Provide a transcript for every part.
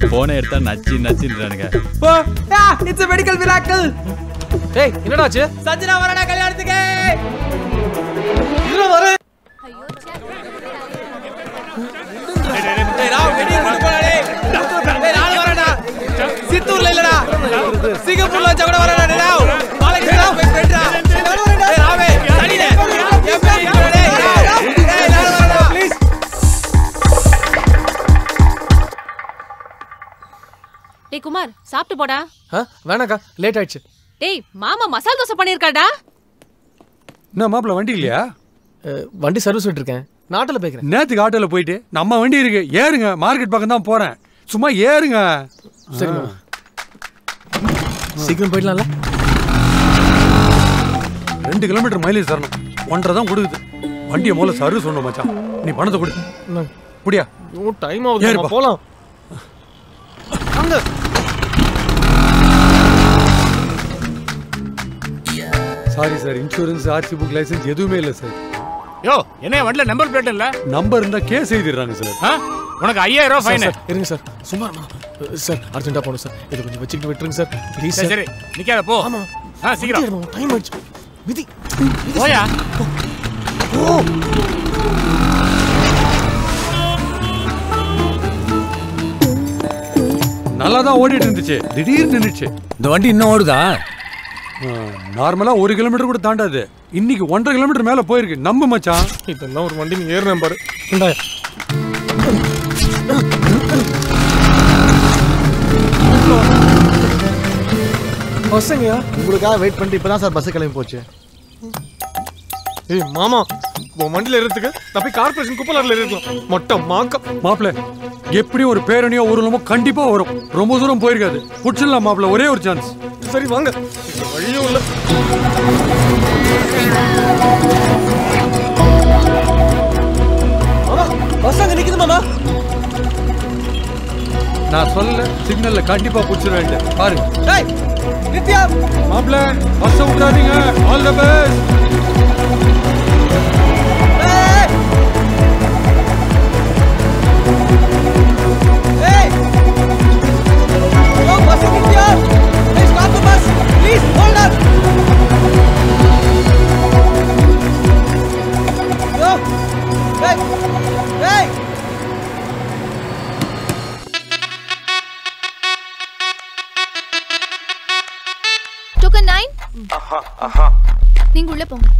போனை எடுத்தா நச்சு நச்சுன்றானுங்க இட்ஸ் மெடிக்கல் மிராக்கிள் ஏய் என்னடாச்சு சஞ்சனா வரடா கல்யாணத்துக்கு இல்ல வர டேய் ராவ் வெடி கொண்டு போடா டேய் டேய் நாளை வரடா சித்தூர்ல இல்லடா சிங்கப்பூர்ல வச்சா கூட வரடா டேய் ராவ் நாளைக்கு ராவ் போய் பெட்ரா டேய் ராவே தடிடே என் பேர் சொல்லுடா டேய் ராவ் டேய் நாளை வரடா ப்ளீஸ் டேய் குமார் சாப்பிட்டு போடா ஆ வேணாக்கா லேட் ஆயிடுச்சு டேய் மாமா மசால் தோசை பண்ணியிருக்காடா என்ன மாப்பிள்ள வண்டி இல்லையா அஹ், வண்டி சர்வீஸ் விட்டுருக்கேன் நாட்டில் போய்க்கிறேன் நேத்துக்கு ஆட்டோல போயிட்டு நம்ம வண்டி இருக்கு ஏறுங்க மார்க்கெட் பக்கம் தான் போறேன் சும்மா ஏறுங்க சரி மாமா. சீக்கிரம் போயிடலாம்ல ரெண்டு கிலோமீட்டர் மைலேஜ் தரணும் ஒன்றரை தான் கொடுக்குது வண்டியை முதல்ல சர்வீஸ் சொன்னோம் மச்சான் நீ பணத்தை கொடு நான்- புடியா ஓ டைம் ஆகுது ஏறுப்பா. மாமா, போலாம் அங்க sorry sir insurance RC book licence எதுவுமே இல்லை சார் யோ என்ன வண்டில நம்பர் பிளேட் இல்ல நம்பர் இருந்தா கேஸ் எழுதிடுறாங்க சார் ஆ? உனக்கு ஐயாயிரம் ரூபாய் சார், ஃபைன் சார், இருங்க சார் சும்மா இருமா. சார் அர்ஜென்ட்டா போகணும் சார் இதை கொஞ்சம் வச்சுக்கிட்டு விட்டுருங்க சார் ப்ளீஸ் சரி சார் சரி நிக்காத போ ஆமா ஆ சீக்கிரம் டைம் ஆயிடுச்சு விதி போயா நல்லா தான் ஓடிட்டு இருந்துச்சு திடீர்னு நின்றுச்சு இந்த வண்டி இன்னும் ஓடுதா நார்மலா ஒரு கிலோமீட்டர் கூட தாண்டாது இன்னைக்கு ஒன்றரை கிலோமீட்டர் மேல போயிருக்கு நம்ப மச்சான் இதெல்லாம் ஒரு வண்டி நீங்க ஏறினேன் பாரு இந்தாயா. பசங்கயா உங்களுக்காக வெயிட் பண்ணிட்டு இப்பதான் சார் பஸ் கிளம்பி போச்சு ஏய் மாமா உன் வண்டியில ஏறதுக்கு நான் போய் கார்பரேஷன் குப்பலாரில் இருக்கலாம் மொட்டை மாக்கம் மாப்பிள்ள எப்படியும் ஒரு பேரணியோ ஊர்வலமோ கண்டிப்பா வரும் ரொம்ப தூரம் போயிருக்காது புடிச்சிடலாம் மாப்பிள்ள ஒரே ஒரு சான்ஸ் சரி வாங்க இந்த வழியும் இல்ல மாமா பஸ் அங்க நிக்குது மாமா நான் சொல்லல சிக்னல்ல கண்டிப்பா புடிச்சிருவேன் பாருங்க டேய் நித்யா மாப்பிள்ள பஸ் விடாதீங்க ஆல் தி பெஸ்ட் டேய் டேய் யோ பஸ் நித்யா டேய் stop the bus please hold up யோ டேய் டேய் டோக்கன் நைன் நீங்க உள்ள போங்க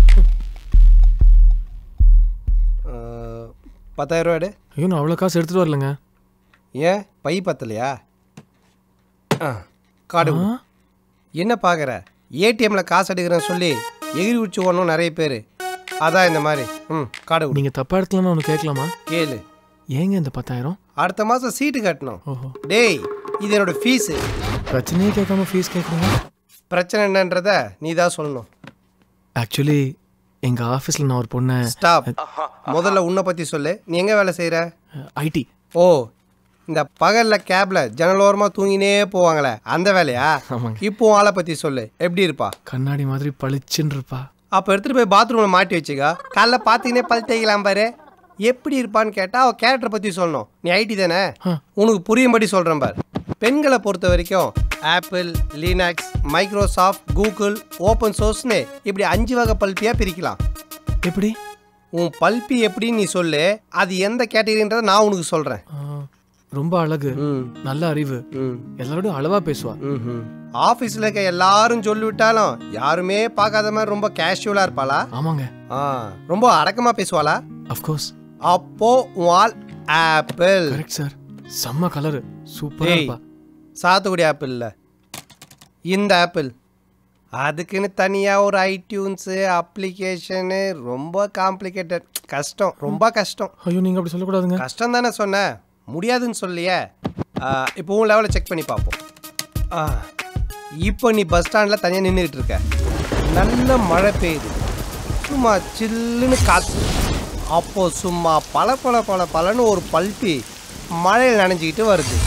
பத்தாயிரம் ரூபாடு ஐயோ நான் அவ்வளோ காசு எடுத்துட்டு வரலங்க ஏன் பை பத்தலையா ஆ, கார்டு கொடு. என்ன பார்க்குற ஏடிஎம்ல காசு எடுக்கிறேன்னு சொல்லி எகிரி உச்சி ஓடணும் நிறைய பேர் அதான் இந்த மாதிரி ம் கார்டு கொடு. நீங்க தப்பா இடத்துலன்னு ஒன்று கேட்கலாமா கேளு ஏங்க இந்த பத்தாயிரம் அடுத்த மாதம் சீட்டு கட்டணும் ஓஹோ டேய் இது என்னோட ஃபீஸு பிரச்சனையே கேட்காம ஃபீஸ் கேட்குறீங்க பிரச்சனை என்னன்றத நீ தான் சொல்லணும் ஆக்சுவலி எங்க ஆஃபீஸில் நான் ஒரு பொண்ணை ஸ்டாப் முதல்ல உன்னை பற்றி சொல்லு நீ எங்கே வேலை செய்கிற ஐடி ஓ இந்த பகலில் கேபில் ஜன்னலோரமாக தூங்கினே போவாங்களே அந்த வேலையா ஆமாங்க. இப்போ உன் ஆளை பற்றி சொல்லு எப்படி இருப்பா கண்ணாடி மாதிரி பளிச்சுன்னு இருப்பா அப்போ எடுத்துகிட்டு போய் பாத்ரூமில் மாட்டி வச்சுக்கா காலைல பார்த்தீங்கன்னே பல் தேய்க்கலாம் பாரு எப்படி இருப்பான்னு கேட்டால் அவள் கேரக்டரை பற்றி சொல்லணும் நீ ஐடி தானே உனக்கு புரியும்படி சொல்கிறேன் பாரு பெண்களை பொறுத்த வரைக்கும் Apple Linux Microsoft Google open சோர்ஸ்னு இப்படி அஞ்சு வகை பல்பியாக பிரிக்கலாம் எப்படி உன் பல்பி எப்படின்னு நீ சொல்லு அது எந்த கேட்டகரின்றதை நான் உனக்கு சொல்கிறேன் ஆ, ரொம்ப அழகு நல்ல அறிவு எல்லாரோடும் அளவா பேசுவா ஆஃபீஸில் இருக்க எல்லாரும் சொல்லிவிட்டாலும் யாருமே பார்க்காத மாதிரி ரொம்ப கேஷுவலாக இருப்பாளா ஆமாங்க ஆ ரொம்ப அடக்கமாக பேசுவாளா அஃப்கோர்ஸ் அப்போ உன் ஆள் ஆப்பிள் கரெக்ட் சார் செம்ம கலரு சூப்பரா ஏய் இருப்பா சாத்துக்குடி ஆப்பிள் இல்ல இந்த ஆப்பிள் அதுக்குன்னு தனியாக ஒரு ஐடியூன்ஸு அப்ளிகேஷனு ரொம்ப காம்ப்ளிகேட்டட் கஷ்டம் ரொம்ப கஷ்டம் ஐயோ நீங்க அப்படி சொல்லக்கூடாதுங்க கஷ்டம் தானே சொன்னேன் முடியாதுன்னு சொல்லியே ஆ, இப்போ உன் லெவலில் செக் பண்ணி பார்ப்போம் ஆ, இப்போ நீ பஸ் ஸ்டாண்டில் தனியாக நின்றுக்கிட்டு இருக்க நல்ல மழை பெய்யுது சும்மா சில்லுன்னு காற்று அப்போ சும்மா பல பல பல பலன்னு ஒரு பல்பி மழையில் நனைஞ்சிக்கிட்டு வருது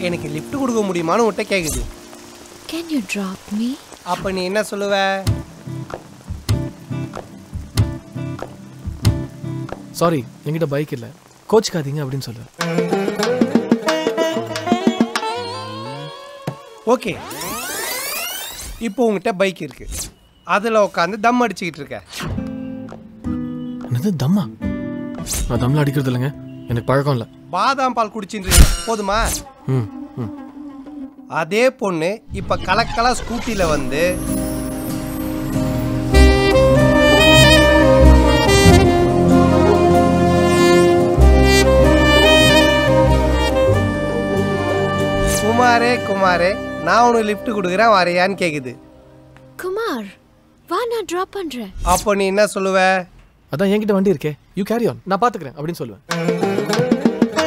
எனக்கு லிஃப்ட் கொடுக்க முடியுமான்னு உன்கிட்ட கேக்குது கேன் யூ ட்ராப் மீ அப்ப நீ என்ன சொல்லுவ சாரி என்கிட்ட பைக் இல்லை கோச்சுக்காதீங்க அப்படின்னு சொல்லுவேன் ஓகே இப்போ உங்ககிட்ட பைக் இருக்கு அதில் உட்காந்து தம் அடிச்சுக்கிட்டு இருக்க என்னது தம்மா நான் தம்ல அடிக்கிறது இல்லைங்க எனக்கு பழக்கம் இல்லை பாதாம் பால் குடிச்சுட்டு போதுமா ம் ம் அதே பொண்ணு இப்ப கலக்கலா ஸ்கூட்டில வந்து குமாரே குமாரே நான் உனக்கு லிஃப்ட் கொடுக்குறேன் வரையான்னு கேக்குது குமார் வா நான் ட்ராப் பண்றேன் அப்போ நீ என்ன சொல்லுவ அதான் என்கிட்ட வண்டி இருக்கே யூ கேரி ஆன் நான் பாத்துக்கிறேன் அப்படின்னு சொல்லுவேன்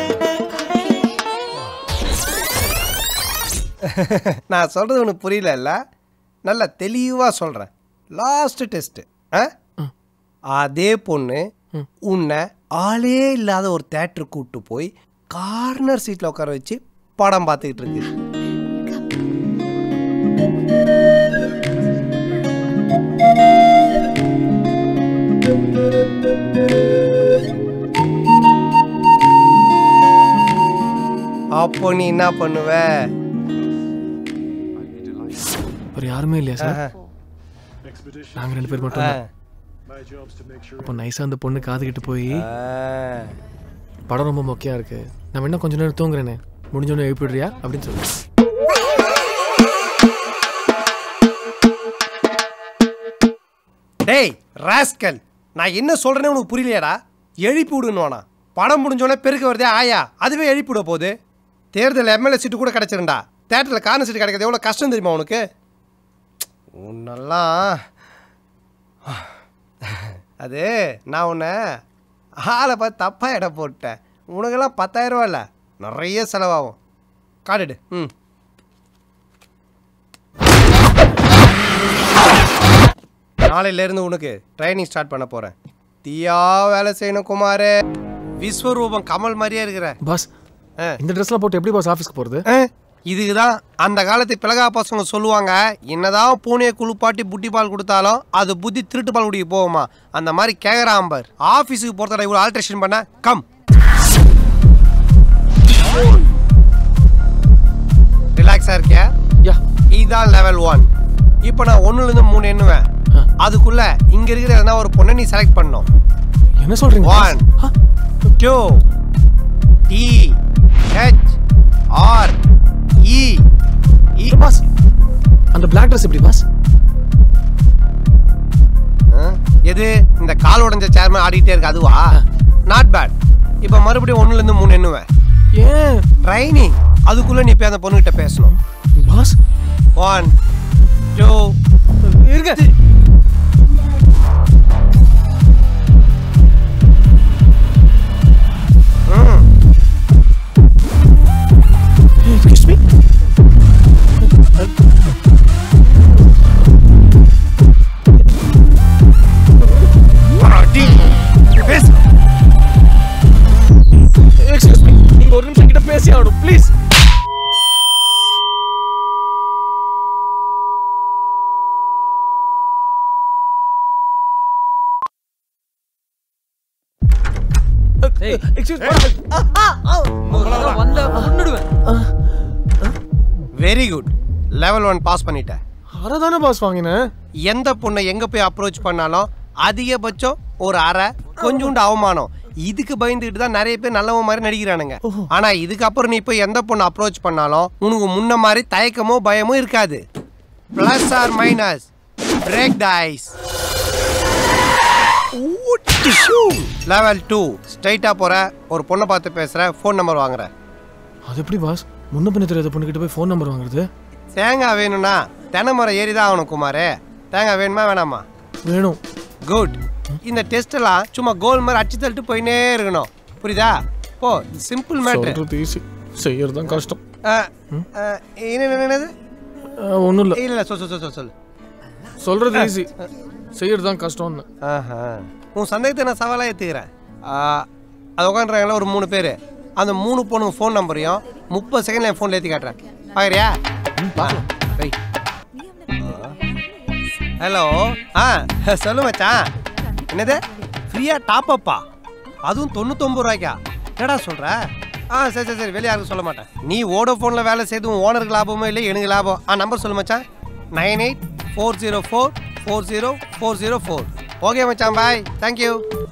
நான் சொல்றது உனக்கு புரியல நல்லா தெளிவா சொல்றேன் லாஸ்ட் டெஸ்ட் அதே பொண்ணு உன்னை ஆளே இல்லாத ஒரு தேட்டருக்கு கூட்டு போய் கார்னர் சீட்ல உட்கார வச்சு படம் பார்த்துக்கிட்டு இருக்கு அப்போ நீ என்ன பண்ணுவ ஒரு யாருமே இல்லையா சார் நாங்க ரெண்டு பேர் மட்டும் தான். ஆ. அப்போ நைஸா அந்த பொண்ணு காதுகிட்டு போய் ஆ. படம் ரொம்ப மொக்கையா இருக்கு நான் என்ன கொஞ்ச நேரம் தூங்குறேனே முடிஞ்சோடனே எழுப்பிடுறியா அப்படின்னு சொல்லுவேன் டேய் ராஸ்கல் நான் என்ன சொல்றேன்னு உனக்கு புரியலையாடா எழுப்பி விடுன்னு படம் முடிஞ்சோடனே பெருக்க வருதே ஆயா அதுவே எழுப்பி விட போகுது தேர்தல் எம்எல்ஏ சீட்டு கூட கிடைச்சிருண்டா தேட்டரில் கார்னர் சீட்டு கிடைக்கிறது எவ்வளோ கஷ்டம் தெரியுமா உனக்கு உன்னெல்லாம் அது நான் உன்னை ஆளை பார்த்து தப்பாக இடம் போட்டேன் உனக்கெல்லாம் பத்தாயிரம் ரூபா இல்லை நிறைய செலவாகும் காட்டுடு ம் நாளையிலேருந்து உனக்கு ட்ரைனிங் ஸ்டார்ட் பண்ண போகிறேன் தீயா வேலை செய்யணும் குமார் விஸ்வரூபம் கமல் மாதிரியே இருக்கிற பாஸ் ஆ. இந்த ட்ரெஸ்லாம் போட்டு எப்படி பாஸ் ஆஃபீஸ்க்கு போறது இதுக்கு தான் அந்த காலத்து பிளகா பசங்க சொல்லுவாங்க என்னதான் பூனையை குளிப்பாட்டி புட்டி பால் கொடுத்தாலும் அது புத்தி திருட்டு பால் குடிக்க போகுமா அந்த மாதிரி கேட்குறாம்பர் ஆஃபீஸுக்கு போகிறத இவ்வளோ ஆல்ட்ரேஷன் பண்ண கம் ரிலாக்ஸாக இருக்கியா யா இதுதான் லெவல் ஒன் இப்போ நான் ஒன்றுலேருந்து மூணு எண்ணுவேன் ஆ. அதுக்குள்ள இங்கே இருக்கிற எதனா ஒரு பொண்ணை நீ செலக்ட் பண்ணணும் என்ன சொல்றீங்க boss? One. ஆ, two T H R E E boss அந்த பிளாக் ட்ரெஸ் எப்படி பாஸ் எது இந்த கால் உடைஞ்ச சேர்மன் ஆடிட்டே இருக்கு அதுவா நாட் பேட் இப்போ மறுபடியும் ஒன்றுலேருந்து மூணு எண்ணுவேன் ஏன் ட்ரைனிங் அதுக்குள்ளே நீ போய் அந்த பொண்ணுகிட்ட பேசணும் பாஸ் ஒன் டூ இருங்க ம் எக்ஸ்கியூஸ் மீ பேசு எக்ஸ்கியூஸ் மீ நீங்க ஒரு நிமிஷம் கிட்ட பேசி ஆகணும் please excuse very good level one pass பண்ணிட்டேன் அரை தானே பாஸ் வாங்கினேன் எந்த பொண்ணை எங்க போய் அப்ரோச் பண்ணாலும் அதிகபட்சம் ஒரு அரை கொஞ்சோண்டு அவமானம் இதுக்கு பயந்துக்கிட்டு தான் நிறைய பேர் நல்லவன் மாதிரி நடிக்கிறானுங்க ஆனா இதுக்கப்புறம் நீ போய் எந்த பொண்ணை அப்ரோச் பண்ணாலும் உனக்கு முன்ன மாதிரி தயக்கமோ பயமோ இருக்காது plus or minus break the ice level two ஸ்ட்ரைட்டா போற ஒரு பொண்ணை பார்த்து பேசுற ஃபோன் நம்பர் வாங்குற அது எப்படி பாஸ் முன்ன பின்ன தெரியாத பொண்ணுகிட்ட போய் ஃபோன் நம்பர் வாங்குறது தேங்காய் வேணும்னா தென்னை மரம் ஏறி தான் ஆகணும் குமாரே தேங்காய் வேணுமா வேணாமா வேணும் குட் இந்த டெஸ்ட்லாம் சும்மா கோல் மாதிரி அடிச்சு தள்ளிட்டு போயினே இருக்கணும் புரியுதா போ சிம்பிள் மேட்ரு சொல்றது ஈஸி செய்யறது தான் கஷ்டம் என்னது ஒன்றும் இல்லை இல்ல இல்ல சொல் சொல் சொல் சொல் சொல்லு சொல்றது ஈஸி செய்யறது தான் கஷ்டம்னு ஆஹா உன் சந்தேகத்தை நான் சவாலாக ஏற்றுக்கிறேன் அது உட்காந்துறாங்களா ஒரு மூணு பேர் அந்த மூணு பொண்ணுங்க ஃபோன் நம்பரையும் முப்பது செகண்ட்ல என் ஃபோனில் ஏற்றி காட்டுறேன் பார்க்குறியா ரைட் ஹலோ ஆ சொல்லு மச்சான் என்னது ஃப்ரீயாக டாப் அப்பா அதுவும் தொண்ணூத்தொம்பது ரூபாய்க்கா என்னடா சொல்கிற ஆ சரி சரி சரி வெளியே யாருக்கும் சொல்ல மாட்டேன் நீ ஓடோஃபோனில் வேலை செய்து உன் ஓனருக்கு லாபமோ இல்லை எனக்கு லாபம் ஆ நம்பர் சொல்லு மச்சான் nine eight four zero four four zero four zero four okay மச்சான் பாய் தேங்க்யூ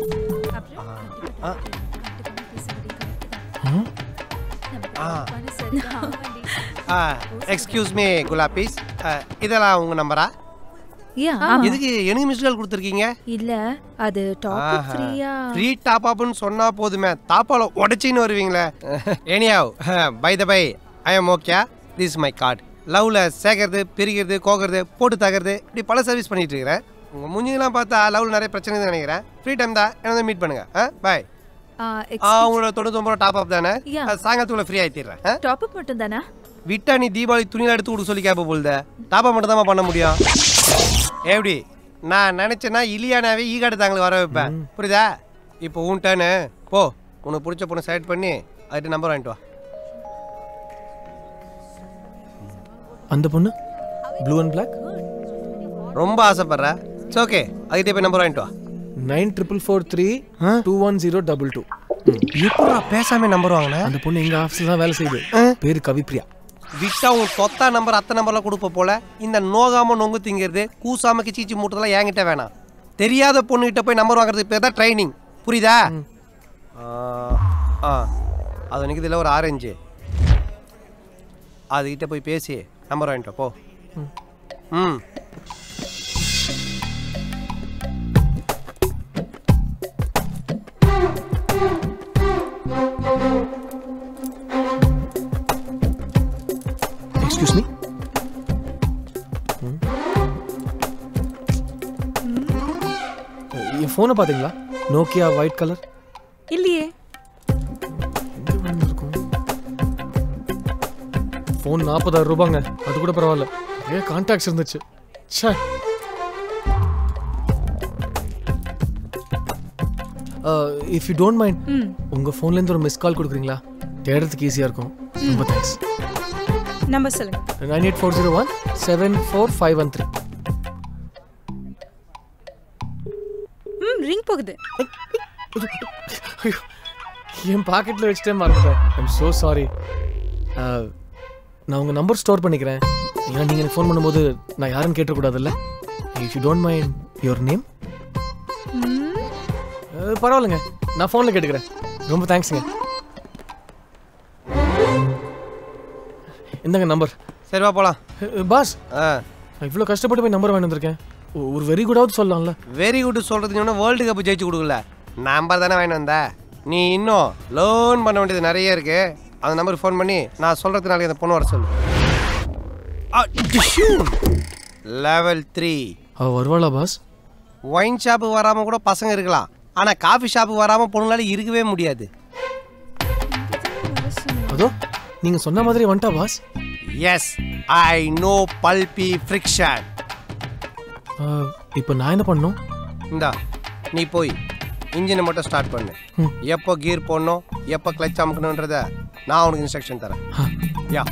ஆ எக்ஸ்கியூஸ் மீ குலாபீஸ் இதெல்லாம் உங்கள் நம்பரா யா எதுக்கு எனக்கு மிஸ் கால் கொடுத்துருக்கீங்க இல்ல அது டாபிக் ஃப்ரீயா ஃப்ரீ டாப் அப்னு சொன்னா போதுமே தாப்பால உடச்சின்னு வருவீங்களே anyway by the by I am okay this my card லவ்ல சேர்க்கறது பிரிக்கிறது கோக்கிறது போட்டு தகறது இப்படி பல சர்வீஸ் பண்ணிட்டு இருக்கிறேன் உங்க முஞ்சிங்கெல்லாம் பார்த்தா லவ்ல நிறைய பிரச்சனை இருக்குன்னு நினைக்கிறேன் ஃப்ரீ டைம் தான் என்ன மீட் பண்ணுங்க பாய் ஆ உங்களோட தொண்ணூத்தொம்பது ரூபா டாப் அப் தானே Yeah. அது சாயங்காலத்துக்குள்ள ஃப்ரீ ஆயிடுறேன் டாப் அப் மட்டும் தானா விட்டா நீ தீபாவளி துணியெல்லாம் எடுத்து கொடுக்க சொல்லி கேப்ப போல்த டாப் அப் மட்டும் தான் பண்ண முடியும் எப்படி நான் நினைச்சேன்னா இலியானாவே ஈ காட்டு தாங்களுக்கு வர வைப்பேன் புரியுதா இப்போ உன் டேனு போ உனக்கு பிடிச்ச பொண்ணு செலக்ட் பண்ணி அதுட்டு நம்பர் வாங்கிட்டு வா அந்த பொண்ணு ப்ளூ அண்ட் பிளாக் ரொம்ப ஆசைப்படுற இட்ஸ் ஓகே அதுக்கிட்டே போய் நம்பர் வாங்கிட்டு வா nine triple four three two one zero double two எப்படா பேசாம நம்பர் வாங்கினேன் அந்த பொண்ணு எங்க ஆஃபீஸில் தான் வேலை செய்யுது பேரு கவிப்ரியா விட்டா உன் தொத்தா நம்பர் அத்தை நம்பர்லாம் கொடுப்ப போல இந்த நோகாம நொங்கு திங்கிறது கூசாம கிச்சிச்சி மூட்டதெல்லாம் என்கிட்ட வேணாம் தெரியாத பொண்ணுகிட்ட போய் நம்பர் வாங்குறது பேர் தான் ட்ரைனிங் புரியுதா ஆ, ஆ அது எனக்கு இதில் ஒரு ஆரஞ்சு அதுகிட்ட போய் பேசி நம்பர் வாங்கிட்டு வா, போ ம் எக்ஸ்கியூஸ் மீ என் ஃபோனை பார்த்தீங்களா நோக்கியா ஒயிட் கலர் இல்லையே ஃபோன் நாற்பதாயிரம் ரூபாங்க அது கூட பரவாயில்ல நிறைய கான்டாக்ட்ஸ் இருந்துச்சு ச்சே இஃப் யூ டோன்ட் மைண்ட் உங்கள் ஃபோன்லேருந்து ஒரு மிஸ் கால் கொடுக்குறீங்களா தேடுறதுக்கு ஈஸியாக இருக்கும் ரொம்ப தேங்க்ஸ் நம்பர் சொல்லுங்க nine eight four zero one seven four five one three ம் ரிங் போகுது ஐயோ, என் பாக்கெட்டில் வச்சுட்டே மறந்துட்டேன் ஐம் ஸோ சாரி நான் உங்கள் நம்பர் ஸ்டோர் பண்ணிக்கிறேன் ஏன்னா நீங்கள் எனக்கு ஃபோன் பண்ணும்போது நான் யாருன்னு கேட்டக்கூடாதுல்ல if you don't mind your name பரவாயில்லைங்க நான் ஃபோனில் கேட்டுக்கிறேன் ரொம்ப தேங்க்ஸுங்க இந்தாங்க நம்பர் சரி வா போலாம் பாஸ் ஆ நான் இவ்வளோ கஷ்டப்பட்டு போய் நம்பர் வாங்கி வந்திருக்கேன் ஒ- ஒரு வெரி குடாவது சொல்லலாம்ல வெரி குட் சொல்கிறதுக்கு ஒன்றும் வேர்ல்டு கப் ஜெயிச்சு கொடுக்கல நம்பர் தானே வாங்கிட்டு வந்த நீ இன்னும் லோன் பண்ண வேண்டியது நிறைய இருக்கு அந்த நம்பருக்கு ஃபோன் பண்ணி நான் சொல்கிறதுக்கு நாளைக்கு அந்த பொண்ணு வர சொல்லு லெவல் த்ரீ அவள் வருவாளா பாஸ் ஒயின் ஷாப்பு வராமல் கூட பசங்க இருக்கலாம் ஆனால் காஃபி ஷாப்பு வராமல் பொண்ணுங்களால இருக்கவே முடியாது அதோ நீங்கள் சொன்ன மாதிரி வந்துட்டா பாஸ் எஸ் ஐ நோ பல்பி ஃப்ரிக்ஷன் இப்போ நான் என்ன பண்ணணும் இந்தா நீ போய் இன்ஜினை மட்டும் ஸ்டார்ட் பண்ணு ம். எப்போ கீர் போடணும் எப்போ கிளச் அமுக்கணுன்றத நான் உனக்கு இன்ஸ்ட்ரக்ஷன் தரேன் ஆ. யா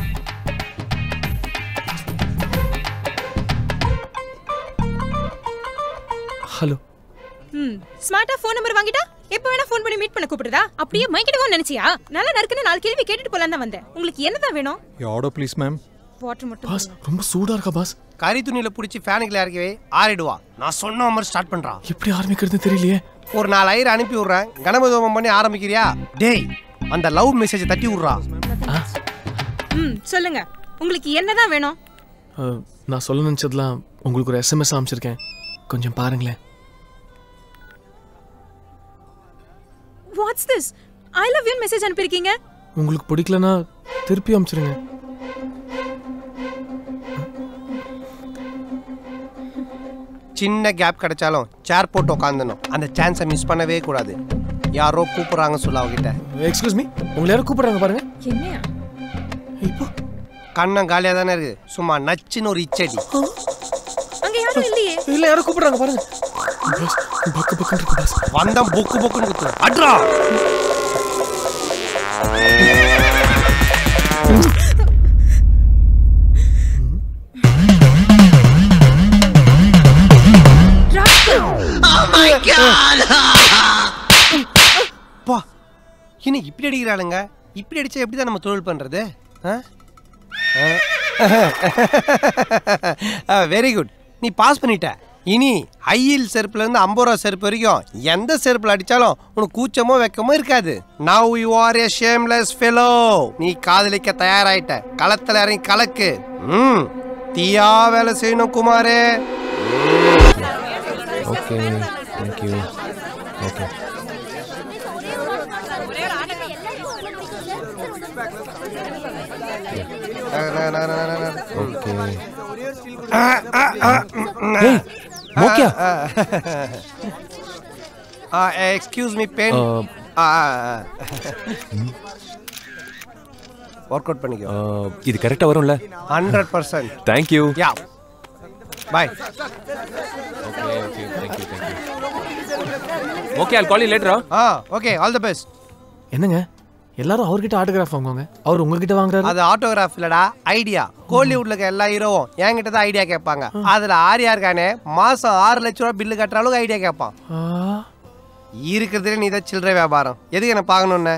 ஹலோ ம் ஸ்மார்ட்டா ஃபோன் நம்பர் வாங்கிட்டா எப்போ வேணா ஃபோன் பண்ணி மீட் பண்ண கூப்பிடுறதா அப்படியே மைக்கிடுவோம் நினைச்சியா நல்லா நறுக்குன்னு நாலு கேள்வி கேட்டுட்டு போலாம் தான் வந்தேன் உங்களுக்கு என்னதான் வேணும் ஆர்டர் ப்ளீஸ் மேம் வாட்டர் மட்டும் பாஸ் ரொம்ப சூடாக இருக்கா பாஸ் கறி துணியில் பிடிச்சி ஃபேனுக்குள்ள இறக்கி வை ஆறிடுவா நான் சொன்ன மாதிரி ஸ்டார்ட் பண்ணுறான் எப்படி ஆரம்பிக்கிறது தெரியலையே ஒரு நாலு ஐயர் அனுப்பி விட்றேன் கணபதி ஹோமம் பண்ணி ஆரம்பிக்கிறியா டேய் அந்த லவ் மெசேஜை தட்டி விட்றா ம் சொல்லுங்க உங்களுக்கு என்னதான் வேணும் அஹ், நான் சொல்ல நினச்சதுலாம் உங்களுக்கு ஒரு எஸ்எம்எஸ் அனுப்பிச்சிருக்கேன் கொஞ்சம் பாருங்களேன் what's this I love you message அனுப்பியிருக்கீங்க உங்களுக்கு பிடிக்கலனா திருப்பி அனுப்பிச்சிருங்க சின்ன கேப் கிடைச்சாலும் சேர் போட்டு உட்காந்துணும் அந்த சான்ஸை மிஸ் பண்ணவே கூடாது யாரோ கூப்பிட்றாங்க சொல்ல அவகிட்ட எக்ஸ்கியூஸ் மீ உங்களை யாரும் கூப்பிடுறாங்க பாருங்க என்னையா இப்போ கண்ணம் காலியாக தானே இருக்குது சும்மா நச்சுன்னு ஒரு இச்சடி அங்க யாரும் இல்லையே இல்லை யாரும் கூப்பிடுறாங்க பாருங்க பாஸ் பக்கு பக்குன்னு இருக்கு பாஸ் வந்தம் பொக்கு பொக்குன்னு குத்து அட்ரா பா என்ன இப்படி அடிக்கிறாளுங்க இப்படி அடிச்சா எப்படி தான் நம்ம தொழில் பண்றது வெரி குட் நீ பாஸ் பண்ணிட்ட இனி ஹையில் செருப்புல இருந்து ஐம்பது ரூபா செருப்பு வரைக்கும் எந்த செருப்புல அடிச்சாலும் உனக்கு கூச்சமோ வெக்கமோ இருக்காது now you are a shameless fellow நீ காதலிக்க தயாராயிட்ட களத்துல இறங்கி கலக்கு ம் தீயா வேலை செய்யணும் குமாரே ஓகே தேங்க்யூ ஓகே ஓகே மோக்கியா excuse me pen work out பண்ணிக்கோ இது கரெக்டா வரும்ல hundred percent thank you yeah bye okay okay thank you thank you okay I'll call you லேட்டரா ஆ ஓகே ஆல் தி பெஸ்ட் என்னங்க எல்லாரும் அவர்கிட்ட ஆட்டோகிராஃப் வாங்குவாங்க அவர் உங்ககிட்ட வாங்குறாரு அது ஆட்டோகிராஃப் இல்லடா ஐடியா கோலிவுட்ல இருக்க எல்லா ஹீரோவும் என்கிட்ட தான் ஐடியா கேட்பாங்க அதுல ஆரியா இருக்கானே மாசம் ஆறு லட்ச ரூபா பில்லு கட்டுற அளவுக்கு ஐடியா கேட்பான் ஆ, இருக்கிறதுல நீ தான் சில்லறை வியாபாரம் எதுக்கு என்ன பார்க்கணுன்னு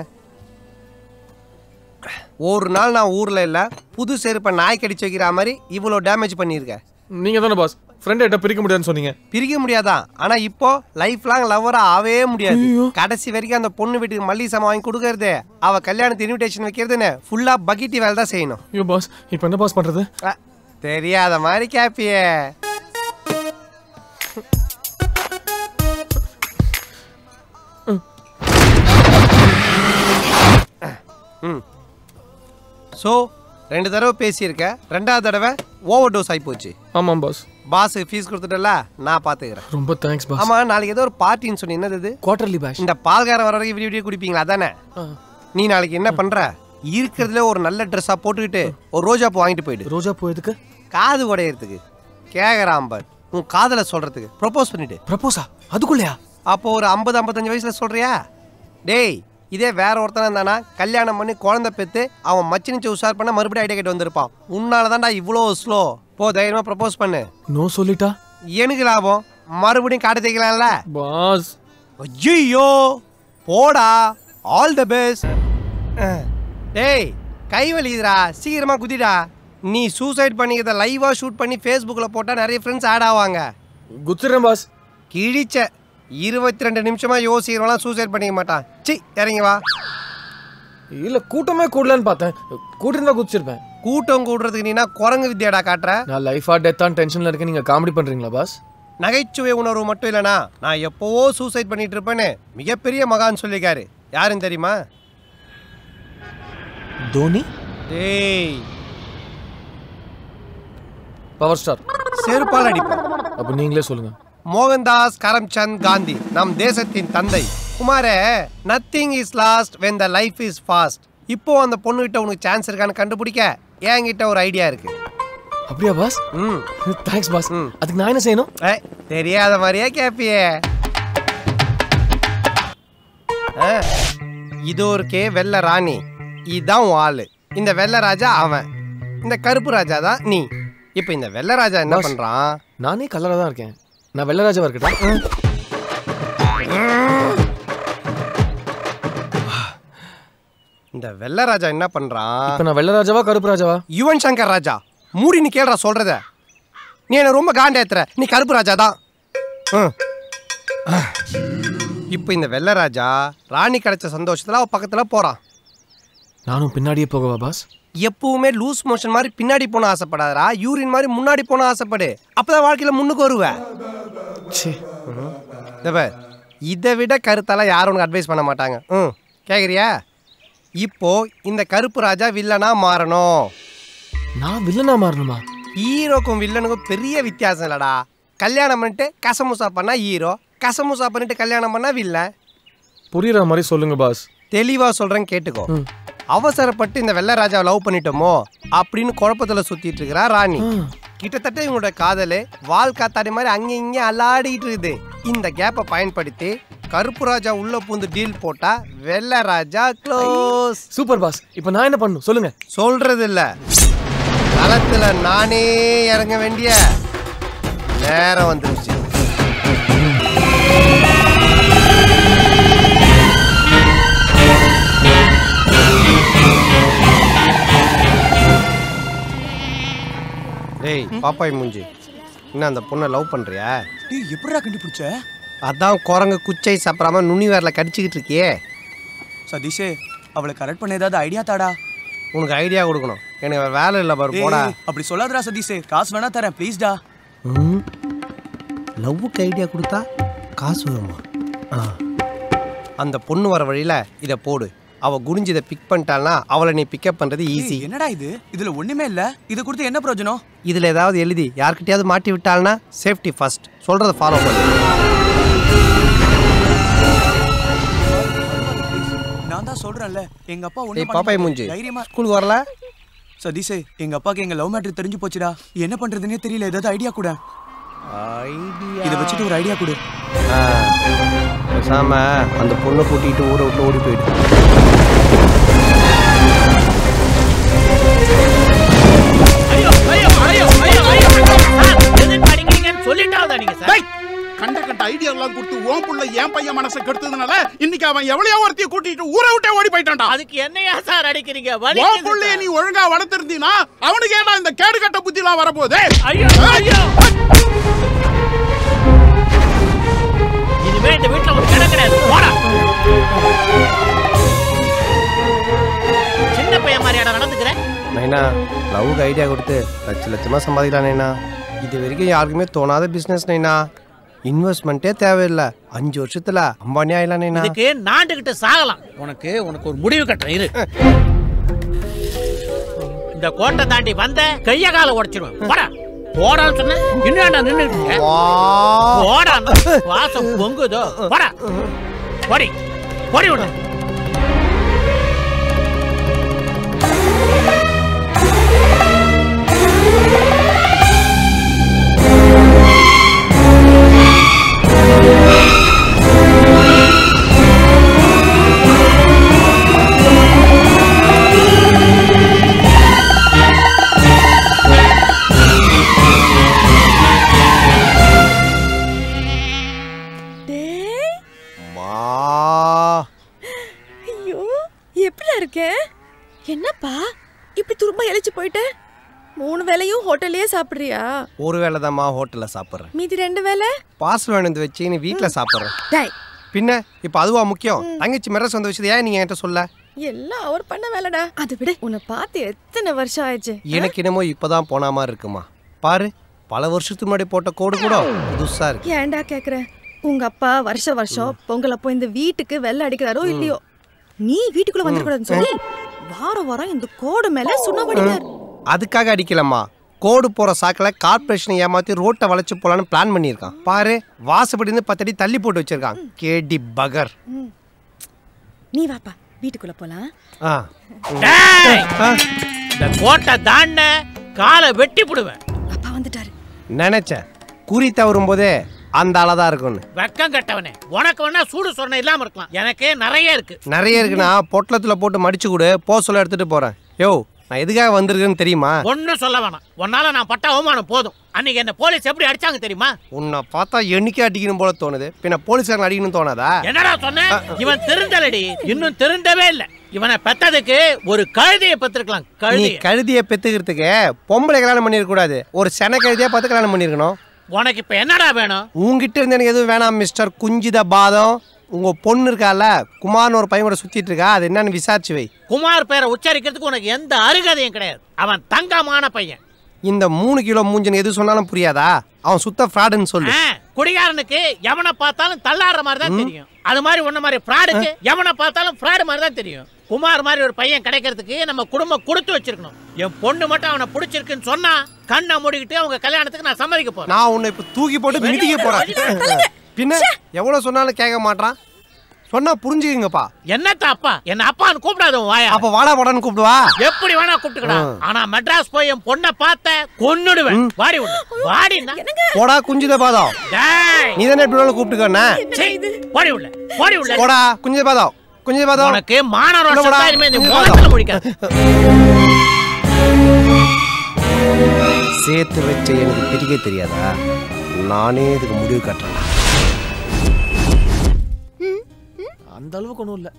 ஒரு நாள் நான் ஊர்ல இல்ல புது செருப்பை நாய் கடிச்சு வைக்கிற மாதிரி இவ்வளோ டேமேஜ் பண்ணியிருக்க நீங்க தானே பாஸ் ஃப்ரெண்ட் கிட்ட பிரிக்க முடியாதுன்னு சொன்னீங்க பிரிக்க முடியாதான் ஆனா இப்போ லைஃப் லாங் லவ்வரா ஆகவே முடியாது கடைசி வரைக்கும் அந்த பொண்ணு வீட்டுக்கு மல்லிகை சாமான் வாங்கி கொடுக்கறது அவ கல்யாணத்து இன்விடேஷன் வைக்கிறதுன்னு ஃபுல்லா பக்கெட்டி வேலை தான் செய்யணும் ஐயோ பாஸ் இப்போ என்ன பாஸ் பண்றது அ, தெரியாத மாதிரி கேப்பியே ம் ஸோ ரெண்டு தடவை பேசியிருக்க ரெண்டாவது தடவை ஓவர் டோஸ் ஆகி போச்சு ஆமாம் பாஸ் பாஸுக்கு ஃபீஸ் கொடுத்துட்டல நான் பார்த்துக்கிறேன் ரொம்ப தேங்க்ஸ் பாஸ் ஆமா நாளைக்கு ஏதோ ஒரு பார்ட்டின்னு சொன்னி என்னது இது குவார்டர்லி பேஷ் இந்த பால்காரன் வர வரைக்கும் விடிய விடிய குடிப்பீங்களா அதானே நீ நாளைக்கு என்ன பண்ற இருக்கிறதுல ஒரு நல்ல ட்ரெஸ்ஸா போட்டுக்கிட்டு ஒரு ரோஜா பூ வாங்கிட்டு போயிடு ரோஜா பூ எதுக்கு காது உடையறதுக்கு கேக்குறான் பார் உன் காதல சொல்றதுக்கு ப்ரப்போஸ் பண்ணிட்டு ப்ரப்போஸா அதுக்குள்ளயா அப்போ ஒரு ஐம்பது ஐம்பத்தஞ்சு வயசுல சொல்றியா டேய் இதே வேற ஒருத்தனா இருந்தானா கல்யாணம் பண்ணி குழந்தை பெத்து அவன் மச்சினிச்சு உஷார் பண்ண மறுபடியும் ஐடியா கேட்டு வந்திருப்பான் உன்னால தான்டா இவ்வளோ ஸ்லோ போ தைரியமா ப்ரப்போஸ் பண்ணு நோ சொல்லிட்டா எனக்கு லாபம் மறுபடியும் காட்டு தேய்க்கலாம்ல பாஸ் ஐயோ போடா ஆல் த பெஸ்ட் டேய் கை வலிக்குதுடா சீக்கிரமா குதிடா நீ சூசைட் பண்ணிக்கிறத லைவா ஷூட் பண்ணி ஃபேஸ்புக்கில் போட்டால் நிறைய ஃப்ரெண்ட்ஸ் ஆட் ஆவாங்க குத்துறேன் பாஸ் கிழிச்ச இருபத்தி ரெண்டு நிமிஷமா யோசிக்கிறவங்களாம் சூசைட் பண்ணிக்க மாட்டான் சி இறங்கி வா இல்ல கூட்டமே கூடலன்னு பார்த்தேன் கூட்டிருந்தா குதிச்சிருப்பேன் கூட்டம் கூடுறதுக்கு நீனா குரங்கு வித்தியாடா காட்டுற நான் லைஃபா டெத்தான் டென்ஷன்ல இருக்கேன் நீங்க காமெடி பண்றீங்களா பாஸ் நகைச்சுவை உணர்வு மட்டும் இல்லைனா நான் எப்போவோ சூசைட் பண்ணிட்டு இருப்பேன்னு மிகப்பெரிய மகான் சொல்லிக்காரு யாருன்னு தெரியுமா தோனி டேய் பவர் ஸ்டார் செருப்பால் அடிப்போம் அப்ப நீங்களே சொல்லுங்க மோகன்தாஸ் கரம்சந்த் காந்தி நம் தேசத்தின் தந்தை குமாரே nothing is lost when the life is fast இப்போ அந்த பொண்ணுகிட்ட உனக்கு சான்ஸ் இருக்கான்னு கண்டுபிடிக்க என்கிட்ட ஒரு ஐடியா இருக்கு அப்படியா பாஸ் ம் தேங்க்ஸ் பாஸ் ம். அதுக்கு நான் என்ன செய்யணும் ஏய், தெரியாத மாதிரியே கேப்பியே ஆ, இதோ இருக்கே வெள்ளை ராணி இதுதான் உன் ஆளு இந்த வெள்ளை ராஜா அவன் இந்த கருப்பு ராஜா தான் நீ இப்போ இந்த வெள்ளை ராஜா என்ன Boss. பண்றான் நானே கலரா தான் இருக்கேன் நான் வெள்ளராஜாவா இருக்கட்டும் இந்த வெள்ளை ராஜா என்ன பண்றான் இப்ப நான் வெள்ளராஜாவா கருப்பு ராஜாவா யுவன் சங்கர் ராஜா மூடி நீ கேளுடா சொல்றத நீ என்ன ரொம்ப காண்டேத்துற நீ கருப்பு ராஜா தான் இப்போ இந்த வெள்ளை ராஜா ராணி கிடைச்ச சந்தோஷத்துல அவ பக்கத்துல போறான் நானும் பின்னாடியே போகவா பாஸ் எப்பவுமே லூஸ் மோஷன் மாதிரி பின்னாடி போன ஆசைப்படாதடா யூரின் மாதிரி முன்னாடி போன ஆசைப்படு அப்பதான் வாழ்க்கையில முன்னுக்கு வருவ சே இதோ பார், இதை விட கருத்தால யாரும் உனக்கு அட்வைஸ் பண்ண மாட்டாங்க ம் கேக்குறியா இப்போ இந்த கருப்பு ராஜா வில்லனா மாறணும் நான் வில்லனா மாறணுமா ஹீரோக்கும் வில்லனுக்கும் பெரிய வித்தியாசம் இல்லடா கல்யாணம் பண்ணிட்டு கசமுசா பண்ணா ஹீரோ கசமுசா பண்ணிட்டு கல்யாணம் பண்ணா வில்லன் புரியுற மாதிரி சொல்லுங்க பாஸ் தெளிவா சொல்றேன் கேட்டுக்கோ அவசரப்பட்டு இந்த வெள்ளை ராஜாவை லவ் பண்ணிட்டோமோ அப்படின்னு குழப்பத்துல சுத்திட்டு இருக்கிறா ராணி கிட்டத்தட்ட இவங்களோட காதலு வால் காத்தாடி மாதிரி அங்க இங்க அல்லாடிட்டு இருக்குது இந்த கேப்பை பயன்படுத்தி கருப்பு ராஜா உள்ள பூந்து டீல் போட்டா வெள்ளை ராஜா க்ளோஸ் சூப்பர் பாஸ் இப்போ நான் என்ன பண்ணணும் சொல்லுங்க சொல்றது இல்ல களத்துல நானே இறங்க வேண்டிய நேரம் வந்துருச்சு டேய் பாப்பாய் மூஞ்சி என்ன அந்த பொண்ணை லவ் பண்றியா டேய் எப்படிடா கண்டுபிடிச்ச அதான் குரங்கு குச்சை சாப்பிடாம நுனி வேர்ல கடிச்சிக்கிட்டு இருக்கியே சதீஷே அவளை கரெக்ட் பண்ண ஏதாவது ஐடியா தாடா உனக்கு ஐடியா கொடுக்கணும் எனக்கு வேற வேலை இல்லை பாரு போடா ஏய், அப்படி சொல்லாதடா சதீஷே காசு வேணா தரேன் ப்ளீஸ்டா லவ்வுக்கு ஐடியா கொடுத்தா காசு வருமா ஆ. அந்த பொண்ணு வர வழியில இதை போடு அவ குனிஞ்சு இதை பிக் பண்ணிட்டாள்னா அவளை நீ பிக்கப் பண்றது ஈஸி என்னடா இது இதுல ஒண்ணுமே இல்ல இது கொடுத்து என்ன பிரயோஜனம் இதுல ஏதாவது எழுதி யார்கிட்டயாவது மாட்டி விட்டாள்னா சேஃப்டி ஃபர்ஸ்ட் சொல்றத ஃபாலோ பண்ணு நான் தான் சொல்றேன்ல எங்க அப்பா ஏய் ஒண்ணு பாப்பாய் மூஞ்சி தைரியமா ஸ்கூலுக்கு வரல சதீஷே எங்க அப்பாக்கு எங்க லவ் மேட்டர் தெரிஞ்சு போச்சுடா என்ன பண்றதுன்னே தெரியல ஏதாவது ஐடியா கூட இத வச்சுட்டு ஒரு ஐடியா கொடு ஆ. பேசாம அந்த பொண்ணை கூட்டிட்டு ஊரை விட்டு ஓடி போயிடு ஐயோ ஐயோ ஐயோ ஐயோ ஐயோ சார் எதுக்கு அடிக்கிறீங்கன்னு சொல்லிட்டாதான் நீங்க சார் கண்ட கண்ட ஐடியா எல்லாம் கொடுத்து உன் புள்ள என் பையன் மனசை கெடுத்ததுனால இன்னைக்கு அவன் எவ்வளையோ ஒருத்தைய கூட்டிட்டு ஊரை விட்டே ஓடி போயிட்டான்டா அதுக்கு என்னையா சார் அடிக்கிறீங்க உன் வலிக்குது புள்ளைய சார். நீ ஒழுங்கா வளர்த்திருந்தீனா அவனுக்கு ஏடா இந்த கேடு கட்ட புத்தி எல்லாம் வரப்போகுது ஐயோ ஐயோ இனிமே இந்த வீட்டுல ஒரு கிட கிடையாது போடா சின்ன பையன் மாதிரியாடா நடந்துக்கிறேன் நைனா லவ்வுக்கு ஐடியா கொடுத்து லட்ச லட்சமாக சம்பாதிக்கலாம் நைனா இது வரைக்கும் யாருக்குமே தோணாத பிஸ்னஸ் நைனா இன்வெஸ்ட்மெண்ட்டே தேவையில்லை அஞ்சு வருஷத்துல அம்பானி ஆயிலாம் நைனா இதுக்கு நாண்டுகிட்டு சாகலாம் உனக்கு உனக்கு ஒரு முடிவு கட்டுறேன் இரு இந்த கோட்டை தாண்டி வந்த கைய கால உடைச்சிடுவேன் போடா போடான்னு சொன்ன இன்னும் நின்னுட்டு போடா வாசம் பொங்குதோ போடா போடி போடி விடு மா ஐயோ எப்படிடா இருக்க என்னப்பா இப்படி துரும்ப இழைச்சு போயிட்ட மூணு வேளையும் ஹோட்டல்லயே சாப்பிடுறியா ஒரு வேளை தான்மா ஹோட்டலில் சாப்பிட்றேன் மீதி ரெண்டு வேளை பார்சல் வேணுந்து வச்சு நீ வீட்டில் சாப்பிட்றேன் டேய் பின்ன இப்போ அதுவா முக்கியம் தங்கச்சி மெரஸ் வந்து வச்சது ஏன் நீங்கள் என்கிட்ட சொல்ல எல்லாம் அவர் பண்ண வேலைடா அது விடு உன்னை பார்த்து எத்தனை வருஷம் ஆயிடுச்சு எனக்கு என்னமோ இப்போதான் போன மாதிரி இருக்குமா பாரு பல வருஷத்துக்கு முன்னாடி போட்ட கோடு கூட புதுசா இருக்கு ஏன்டா கேக்குற உங்க அப்பா வருஷ வருஷம் பொங்கல் அப்போ இந்த வீட்டுக்கு வெள்ளை அடிக்கிறாரோ இல்லையோ நீ வீட்டுக்குள்ள வந்துடக்கூடாதுன்னு சொல்லி வாரம் வாரம் இந்த கோடு மேல சுண்ணாம்படிக்கிறார் அதுக்காக அடிக்கலம்மா கோடு போற சாக்கில் கார்பரேஷனை ஏமாத்தி ரோட்டை வளைச்சு போலான்னு பிளான் பண்ணியிருக்கான் பாரு வாசப்படி இருந்து பத்தடி தள்ளி போட்டு வச்சிருக்கான் கேடி பகர் நீ வாப்பா வீட்டுக்குள்ள போலாம் ஆ டேய்! ஆ, இந்த கோட்டை தாண்ட காலை வெட்டி போடுவேன் அப்பா வந்துட்டாரு நினைச்சேன் குறி தவறும் போதே அந்த அளதான் இருக்கும்னு வெக்கம் கட்டவனே உனக்கு வேணா சூடு சொன்ன இல்லாம இருக்கலாம் எனக்கு நிறைய இருக்கு நிறைய இருக்குண்ணா பொட்டலத்தில் போட்டு மடிச்சு கொடு போ சொல்ல எடுத்துட்டு போறேன் யோ நான் எதுக்காக வந்திருக்கேன்னு தெரியுமா ஒன்னும் சொல்ல வேணாம் உன்னால நான் பட்ட அவமானம் போதும் அன்னைக்கு என்ன போலீஸ் எப்படி அடிச்சாங்க தெரியுமா உன்னை பார்த்தா எண்ணிக்கை அடிக்கணும் போல தோணுது பின்ன போலீஸ்காரன் அடிக்கணும் தோணாதா என்னடா சொன்ன இவன் திருந்தலடி இன்னும் திருந்தவே இல்ல இவனை பெத்ததுக்கு ஒரு கழுதையை பெத்திருக்கலாம் நீ கழுதி கழுதியை பெத்துக்கிறதுக்கு பொம்பளை கல்யாணம் பண்ணிருக்க கூடாது ஒரு சென கழுதியா பார்த்து கல்யாணம் பண்ணிருக்கணும் உனக்கு இப்ப என்னடா வேணும் உங்ககிட்ட இருந்து எனக்கு எதுவும் வேணாம் மிஸ்டர் குஞ்சித பாதம் உங்க பொண்ணு இருக்கால குமார்னு ஒரு பையன் கூட சுத்திட்டு இருக்கா அது என்னன்னு விசாரிச்சு வை குமார் பேரை உச்சரிக்கிறதுக்கு உனக்கு எந்த அருகதையும் கிடையாது அவன் தங்கமான பையன் இந்த மூணு கிலோ மூஞ்சன் எது சொன்னாலும் புரியாதா அவன் சுத்த ஃப்ராடுன்னு சொல்லு ஆ, குடிகாரனுக்கு எவனை பார்த்தாலும் தள்ளாடுற மாதிரி தான் தெரியும் அது மாதிரி உன்ன மாதிரி ஃப்ராடுக்கு எவனை பார்த்தாலும் ஃப்ராடு மாதிரி தான் தெரியும் குமார் மாதிரி ஒரு பையன் கிடைக்கிறதுக்கு நம்ம குடும்பம் கொடுத்து வச்சிருக்கணும் என் பொண்ணு மட்டும் அவனை பிடிச்சிருக்குன்னு சொன்னா கண்ணை மூடிக்கிட்டு அவங்க கல்யாணத்துக்கு நான் சம்மதிக்க போறேன் நான் உன்னை இப்ப தூக்கி போட்டு மிதிக்க போறேன் பின்ன எவ்வளவு சொன்னாலும் கேட்க மாட்டான் சொன்னா புரிஞ்சுக்கங்கப்பா என்னத்த அப்பா என்ன அப்பான்னு கூப்பிடாத உன் வாயா அப்ப வாடா போடான்னு கூப்பிடுவா எப்படி வேணா கூப்பிட்டுக்கடா ஆனா மெட்ராஸ் போய் என் பொண்ணை பார்த்த கொன்னுடுவேன் வாடி உள்ள வாடின்னா போடா குஞ்சித பாதம் டேய் நீ தானே எப்படி வேணாலும் கூப்பிட்டுக்கோண்ணே சீ, போடி உள்ள போடி உள்ள போடா குஞ்சித பாதம் குஞ்சித பாதம் உனக்கு மானரோட உள்ள போடா. இனிமே இந்த உள்ள முகத்துல போடா. முடிக்காது சேர்த்து வச்ச எனக்கு பிரிக்க தெரியாதா நானே இதுக்கு முடிவு கட்டுறேன் அந்த அளவுக்கு ஒன்றும் இல்லை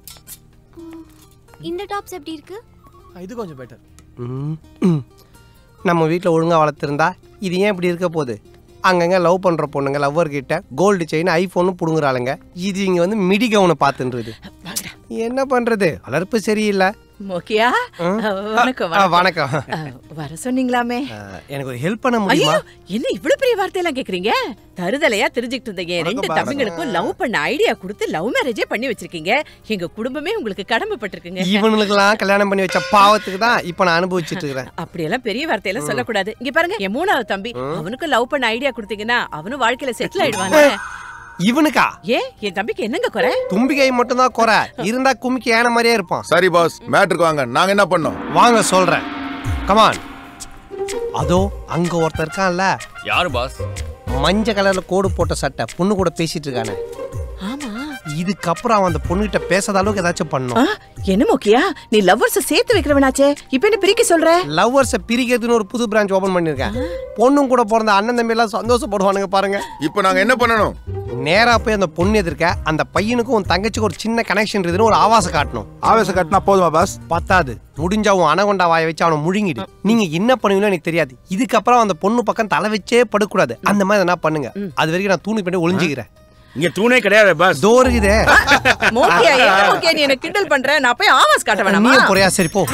இந்த டாப்ஸ் எப்படி இருக்கு இது கொஞ்சம் பெட்டர் ம், ம். நம்ம வீட்டில் ஒழுங்காக வளர்த்துருந்தா இது ஏன் இப்படி இருக்க போகுது அங்கங்கே லவ் பண்ணுற பொண்ணுங்க லவ்வர் கிட்ட கோல்டு செயின் ஐஃபோனும் பிடுங்குறாளுங்க இது இங்கே வந்து மிடி கவுனை பார்த்துன்றது என்ன பண்ணுறது வளர்ப்பு சரியில்லை மோக்கியா ஆ? வணக்கம் ஆ, வணக்கம் ஆ, வர சொன்னீங்களாமே அஹ், எனக்கு ஒரு ஹெல்ப் பண்ண ஐயோ முடியுமா என்ன இவ்வளவு பெரிய வார்த்தையெல்லாம் கேக்குறீங்க தருதலையா தெரிஞ்சுக்கிட்டு இருந்த என் ரெண்டு வணக்கம், தம்பிங்களுக்கும் லவ் பண்ண ஐடியா கொடுத்து லவ் மேரேஜே பண்ணி வச்சிருக்கீங்க எங்க குடும்பமே உங்களுக்கு கடமைப்பட்டிருக்குங்க இவனுக்கெல்லாம் கல்யாணம் பண்ணி வச்ச பாவத்துக்கு தான் இப்போ நான் அனுபவிச்சுட்டு இருக்கிறேன் அப்படியெல்லாம் பெரிய வார்த்தையெல்லாம் சொல்லக்கூடாது இங்க பாருங்க என் மூணாவது தம்பி அவனுக்கு லவ் பண்ண ஐடியா கொடுத்தீங்கன்னா அவனும் வாழ்க்கையில செட்டில் ஆயிடுவாங்க இவனுக்கா ஏன் என் தம்பிக்கு என்னங்க குறை தும்பிக்கை மட்டும்தான் குறை இருந்தா கும்மிக்கு ஏன மாதிரியே இருப்பான் சரி பாஸ் மேட்ருக்கு வாங்க நாங்க என்ன பண்ணோம் வாங்க சொல்றேன் கமான் அதோ அங்க ஒருத்தர் இருக்கான்ல யாரு பாஸ் மஞ்சள் கலர்ல கோடு போட்ட சட்டை பொண்ணு கூட பேசிட்டு இருக்கானே ஆமா இதுக்கப்புறம் அவன் அந்த பொண்ணுகிட்ட பேசாத அளவுக்கு ஏதாச்சும் ஆ, பண்ணும் என்ன மோக்கியா நீ லவ்வர்ஸ் சேர்த்து வைக்கிறவனாச்சே இப்ப என்ன பிரிக்க சொல்ற லவ்வர்ஸை பிரிக்கிறதுன்னு ஒரு புது பிரான்ச் ஓபன் பண்ணிருக்கேன் பொண்ணும் கூட பிறந்த அண்ணன் தம்பி எல்லாம் சந்தோஷப்படுவானுங்க பாருங்க இப்போ நாங்க என்ன பண்ணணும் நேரா போய் அந்த பொண்ணு எதிர்க்க அந்த பையனுக்கும் உன் தங்கச்சிக்கு ஒரு சின்ன கனெக்ஷன் இருக்குதுன்னு ஒரு ஆவாசம் காட்டணும் ஆவேசம் கட்டினா போதுமா பாஸ் பத்தாது முடிஞ்சா உன் அனகொண்டா வாயை வச்சு அவனை முழுங்கிடு நீங்க என்ன பண்ணுவீங்களோ எனக்கு தெரியாது இதுக்கப்புறம் அந்த பொண்ணு பக்கம் தலை வச்சே படுக்கூடாது அந்த மாதிரி என்ன பண்ணுங்க அது வரைக்கும் நான் தூணி பண்ணி ஒளிஞ்சுக்கிறேன் இங்க தூணே கிடையாது பாஸ் தோறுகுதே மோக்கியா என்ன மோக்கியா நீ என்ன கிண்டல் பண்ற நான் போய் ஆவாஸ் காட்ட வேணாமா நீயும் பொறையா சரி போ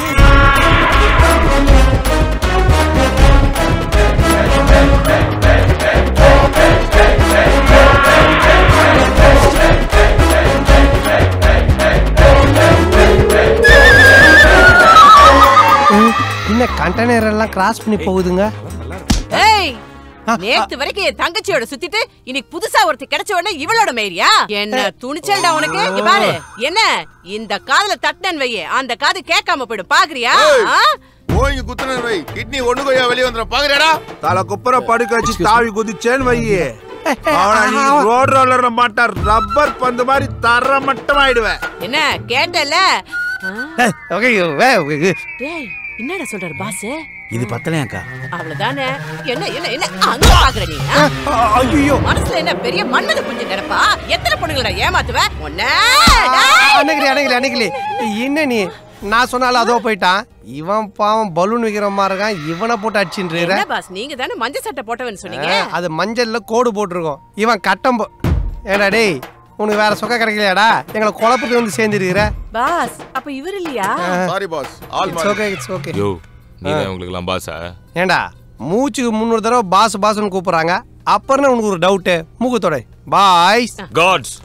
என்ன கண்டெய்னர் எல்லாம் கிராஸ் பண்ணி போகுதுங்க ஏய் நேத்து வரைக்கும் என் தங்கச்சியோட சுத்திட்டு இன்னைக்கு புதுசா ஒருத்தி கிடைச்ச உடனே இவளோட மேரியா என்ன துணிச்சல்டா உனக்கு இங்க பாரு என்ன இந்த காதுல தட்டனன் வையே அந்த காது கேட்காம போயிடும் பாக்குறியா ஆ? போய் குத்துன வை கிட்னி ஒண்ணு கொய்யா வெளியே வந்துடும் பாக்குறியாடா தலை குப்புற படுக்க வச்சு தாவி குதிச்சேன்னு வையே ரோட் ரோலர் மாட்டார் ரப்பர் பந்து மாதிரி தர மட்டும் ஆயிடுவேன் என்ன கேட்டல டேய் என்னடா சொல்றாரு பாஸ் இது பத்தலையாக்கா அவ்வளவுதானே என்ன என்ன என்ன அங்க பாக்குற நீ ஆ? ஐயோ மனசுல என்ன பெரிய மன்மத குஞ்சு நினைப்பா எத்தனை பொண்ணுங்கள ஏமாத்துவ ஒன்ன அன்னைக்கு அன்னைக்கு அன்னைக்கு என்ன நீ நான் சொன்னாலும் அதோ போயிட்டான் இவன் பாவம் பலூன் வைக்கிற மாதிரி இருக்கான் இவனை போட்டு அடிச்சுட்டு என்ன பாஸ் நீங்க தானே மஞ்சள் சட்டை போட்டவன்னு சொன்னீங்க அது மஞ்சள்ல கோடு போட்டிருக்கோம் இவன் கட்டம் போ- ஏடா டேய் உனக்கு வேற சொக்க கிடைக்கலையாடா எங்களை குழப்பத்துக்கு வந்து சேர்ந்துருக்கிற பாஸ் அப்ப இவர் இல்லையா sorry boss all it's okay it's okay yo நீ தான் உங்களுக்குலாம் பாஸா ஏண்டா மூச்சுக்கு முந்நூறு தடவை பாஸ் பாஸ்னு கூப்பிடுறாங்க அப்புறம் உனக்கு ஒரு டவுட்டு மூக்குத்தோட பாய்ஸ் காட்ஸ்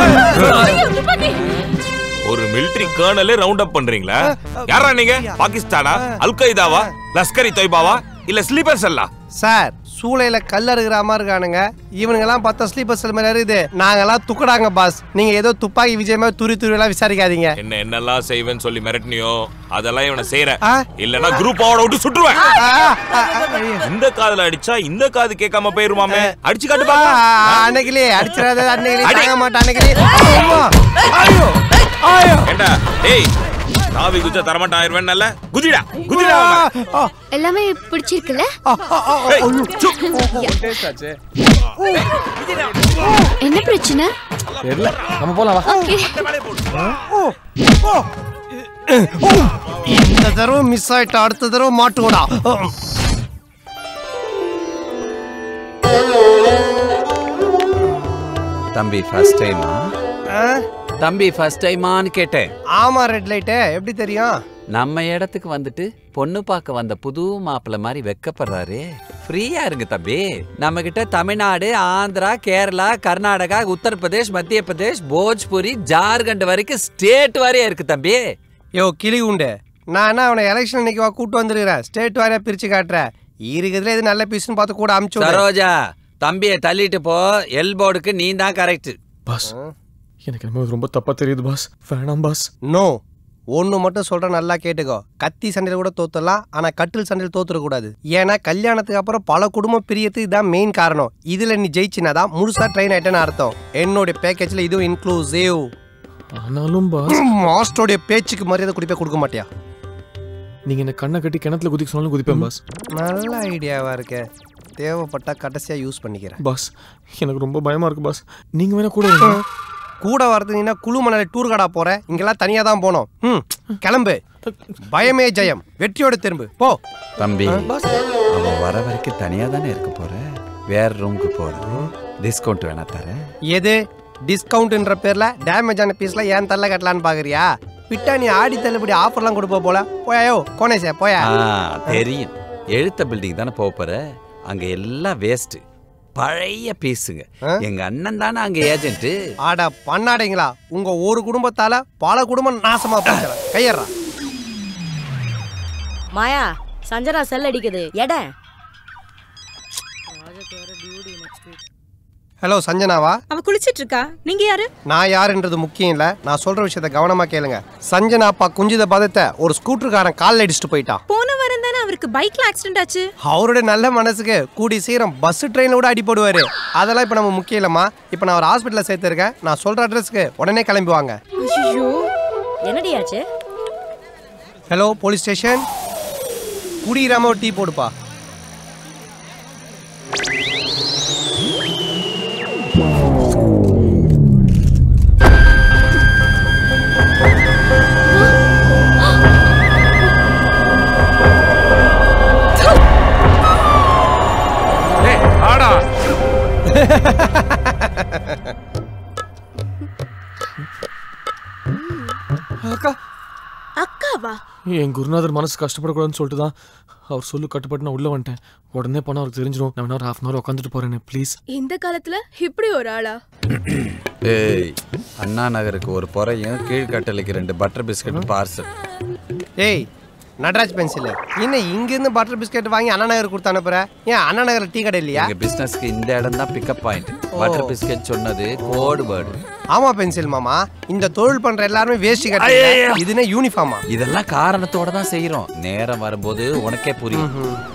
ஒரு மிலிட்டரி கர்னலே ரவுண்ட் அப் பண்றீங்களா யாரா நீங்க பாகிஸ்தானா அல் கைதாவா லஸ்கரி தொய்பாவா இல்ல ஸ்லீப்பர் செல்லா சார் சூளையில கல் அறுக்கிற மாதிரி இருக்கானுங்க இவனுங்கெல்லாம் பார்த்தா ஸ்லீப்பர் செல் மாதிரி இருக்குது நாங்கெல்லாம் துக்கடாங்க பாஸ் நீங்க ஏதோ துப்பாக்கி விஜய் மாதிரி துரி துரி எல்லாம் விசாரிக்காதீங்க என்ன என்னெல்லாம் செய்வேன்னு சொல்லி மிரட்டினியோ அதெல்லாம் இவனை செய்யற ஆ? இல்லனா குரூப் அவட விட்டு சுட்டுருவேன் ஆ, ஆ, ஆ, இந்த காதுல அடிச்சா இந்த காது கேட்காம போயிருமாமே அடிச்சு காட்டு ஆ, பாக்கலாம் அன்னைக்கிலே அடிச்சிடாத அன்னைக்கிலே அடி. தாங்க மாட்டேன் அன்னைக்கிலே ஐயோ, ஐயோ ஐயோ ஏண்டா டேய் தாவி குச்சா தரமாட்டான் ஆயிருவேன் நல்ல குதிடா குதிடா அவன் மேல. எல்லாமே பிடிச்சிருக்குல்ல ஏய், சு. என்ன பிரச்சனை தெரியல நம்ம போலாம் வா ஓகே இந்த தடவை மிஸ் ஆயிட்டா அடுத்த தடவை மாட்டுவோடா தம்பி ஃபர்ஸ்ட் டைமா ஆ? தம்பி ஃபர்ஸ்ட் டைமான்னு கேட்டேன் ஆமா ரெட் லைட்டு எப்படி தெரியும் நம்ம இடத்துக்கு வந்துட்டு பொண்ணு பார்க்க வந்த புது மாப்பிள்ளை மாதிரி வெக்கப்படுறாரு ஃப்ரீயா இருங்க தம்பி நம்ம கிட்ட தமிழ்நாடு ஆந்திரா கேரளா கர்நாடகா உத்தரப்பிரதேஷ் மத்திய பிரதேஷ் போஜ்புரி ஜார்க்கண்ட் வரைக்கும் ஸ்டேட் வரையும் இருக்கு தம்பி யோ கிளி உண்டு நான் என்ன அவனை எலெக்ஷன் அன்னைக்கு வா கூட்டு வந்துருக்கிறேன் ஸ்டேட் வாரியா பிரிச்சு காட்டுறேன் இருக்கிறதுல எது நல்ல பீஸ்னு பார்த்து கூட அமுச்சு விடு. சரோஜா தம்பியை தள்ளிட்டு போ எல்போர்டுக்கு நீ தான் கரெக்ட் பாஸ் எனக்கு என்னமோ இது ரொம்ப தப்பா தெரியுது பாஸ் வேணாம் பாஸ் நோ ஒன்று மட்டும் சொல்கிறேன் நல்லா கேட்டுக்கோ கத்தி சண்டையில் கூட தோத்துடலாம் ஆனால் கட்டில் சண்டையில் தோத்துடக்கூடாது ஏன்னா கல்யாணத்துக்கு அப்புறம் பல குடும்பம் பிரியத்துக்கு இதுதான் மெயின் காரணம் இதில் நீ ஜெயிச்சினா தான் முழுசாக ட்ரெயின் ஆயிட்டேன்னு அர்த்தம் என்னுடைய பேக்கேஜில் இதுவும் இன்க்ளூசிவ் ஆனாலும் பாஸ் மாஸ்டருடைய பேச்சுக்கு மரியாதை குடிப்பே கொடுக்க மாட்டியா நீங்க என்ன கண்ணை கட்டி கிணத்துல குதிக்க சொன்னாலும் குதிப்பேன் பாஸ் நல்ல ஐடியாவா இருக்கே தேவைப்பட்டா கடைசியாக யூஸ் பண்ணிக்கிறேன் பாஸ் எனக்கு ரொம்ப பயமா இருக்கு பாஸ் நீங்க வேணா கூட இருங்க. கூட வரதுனா குழு மணல டூர் கடா போற இங்கெல்லாம் தனியா தான் போனோம் ம் கிளம்பு பயமே ஜெயம் வெற்றியோட திரும்பு போ தம்பி அவன் வர வரைக்கும் தனியா தானே இருக்க போற வேற ரூமுக்கு போற டிஸ்கவுண்ட் வேணா தரேன் எது டிஸ்கவுண்ட்ன்ற பேர்ல டேமேஜ் ஆன பீஸ்ல ஏன் தள்ள கட்டலான்னு பாக்குறியா விட்டா நீ ஆடி தள்ளுபடி ஆஃபர்லாம் கொடுப்ப போல போயாயோ கோனேசே போயா ஆ, தெரியும் எழுத்த பில்டிங் தானே போக போற அங்க எல்லாம் வேஸ்ட் பழைய பீஸுங்க எங்க அண்ணன் தானே அங்க ஏஜென்ட் ஆட பண்ணாடைங்களா உங்க ஒரு குடும்பத்தால பல குடும்பம் நாசமா போச்சு கையறா மாயா சஞ்சனா செல் அடிக்குது எட ஹலோ சஞ்சனாவா அவ குளிச்சிட்டு இருக்கா நீங்க யாரு நான் யாருன்றது முக்கியம் இல்ல நான் சொல்ற விஷயத்த கவனமா கேளுங்க சஞ்சனா அப்பா குஞ்சித பதத்தை ஒரு ஸ்கூட்டருக்காரன் கால்ல அடிச்சுட்டு போயிட்டான் போன வாரம் தானே அவருக்கு பைக்ல ஆக்சிடென்ட் ஆச்சு அவருடைய நல்ல மனசுக்கு கூடி சீக்கிரம் பஸ் ட்ரெயின்ல கூட அடிபடுவாரு அதெல்லாம் இப்ப நம்ம முக்கியம் இல்லம்மா இப்ப நான் ஒரு ஹாஸ்பிட்டல்ல சேர்த்திருக்கேன் நான் சொல்ற அட்ரஸ்க்கு உடனே கிளம்பி வாங்க ஐயோ என்னடி ஆச்சு ஹலோ போலீஸ் ஸ்டேஷன் குடியிராம ஒரு டீ போடுப்பா ஆடா அக்கா அக்காவா என் குருநாதர் மனசு கஷ்டப்படக்கூடாதுன்னு சொல்லிட்டு தான் அவர் சொல்லு கட்டுப்பட்டு நான் உள்ள வந்துட்டேன் உடனே போனால் அவருக்கு தெரிஞ்சிடும் நான் வேணா ஒரு ஹாஃப் அன் அவர் உட்காந்துட்டு போறேன்னு ப்ளீஸ் இந்த காலத்துல இப்படி ஒரு ஆளா ஏய் அண்ணா நகருக்கு ஒரு பொறையும் கீழ்கட்டளைக்கு ரெண்டு பட்டர் பிஸ்கட் பார்சல் ஏய் நடராஜ் பென்சில் என்ன இங்கிருந்து பட்டர் பிஸ்கட் வாங்கி அண்ணா நகர் கொடுத்து அனுப்புற ஏன் அண்ணா நகர் டீ கடை இல்லையா எங்க பிசினஸ்க்கு இந்த இடம் தான் பிக்கப் பாயிண்ட் பட்டர் பிஸ்கட் சொன்னது கோடு வேர்டு ஆமா பென்சில் மாமா இந்த தொழில் பண்ற எல்லாருமே வேஷ்டி ஐயையோ. கட்டி இதுனே யூனிஃபார்மா இதெல்லாம் காரணத்தோட தான் செய்யறோம் நேரம் வரும்போது உனக்கே புரியும்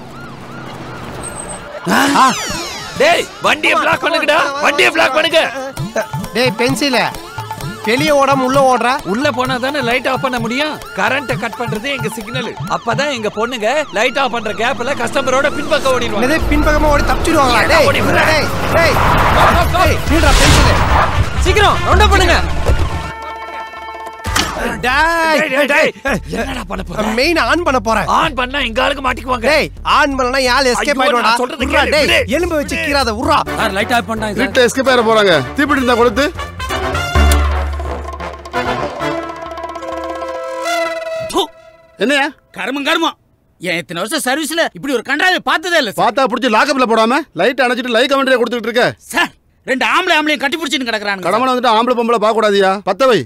ஆ, டேய் வண்டியை பிளாக் பண்ணுங்கடா வண்டியை பிளாக் பண்ணுங்க டேய் பென்சில வெளிய ஓடாம உள்ள ஓடுற உள்ள போனா தானே லைட் ஆஃப் பண்ண முடியும் கரண்ட கட் பண்றது எங்க சிக்னல் அப்பதான் எங்க பொண்ணுங்க லைட் ஆஃப் பண்ற கேப்ல கஸ்டமரோட பின்பக்கம் ஓடிடுவாங்க என்னது பின்பக்கமா ஓடி தப்பிச்சிடுவாங்களா ஏன்டா டேய் ஓடி வர? டேய் டேய் டேய் நீடா பென்சில் சீக்கிரம் ரவுண்ட் அப் பண்ணுங்க டேய் டேய், டேய், என்னடா பண்ண போற மெயின் ஆன் பண்ண போறேன் ஆன் பண்ணா எங்க ஆளுக்கு மாட்டிக்குவாங்க டேய் ஆன் பண்ணனா யாழ் எஸ்கேப் ஐயோ, ஆயிடுவாடா நான் சொல்றது உர்றா, கேளு, டேய் விடு. எலும்பு வச்சு கீறாத உர்றா சார் லைட் ஆஃப் பண்ணாங்க சார் வீட்டை எஸ்கேப் ஆயிட போறாங்க தீப்பிடி இருந்தா கொடுத்து என்னையா கருமம் கருமம் என் இத்தனை வருஷம் சர்வீஸ்ல இப்படி ஒரு கண்டாவை பார்த்ததே இல்ல சார் பார்த்தா பிடிச்சி லாக்கப்ல போடாம லைட் அணைச்சிட்டு லைக் கமெண்ட்ரியா கொடுத்துட்டு இருக்க சார் ரெண்டு ஆம்பளை ஆம்பளையும் கட்டி பிடிச்சின்னு கிடக்குறானுங்க கடமனை வந்துட்டு ஆம்பளை பொம்பளை பார்க்க கூடாதியா பத்த வை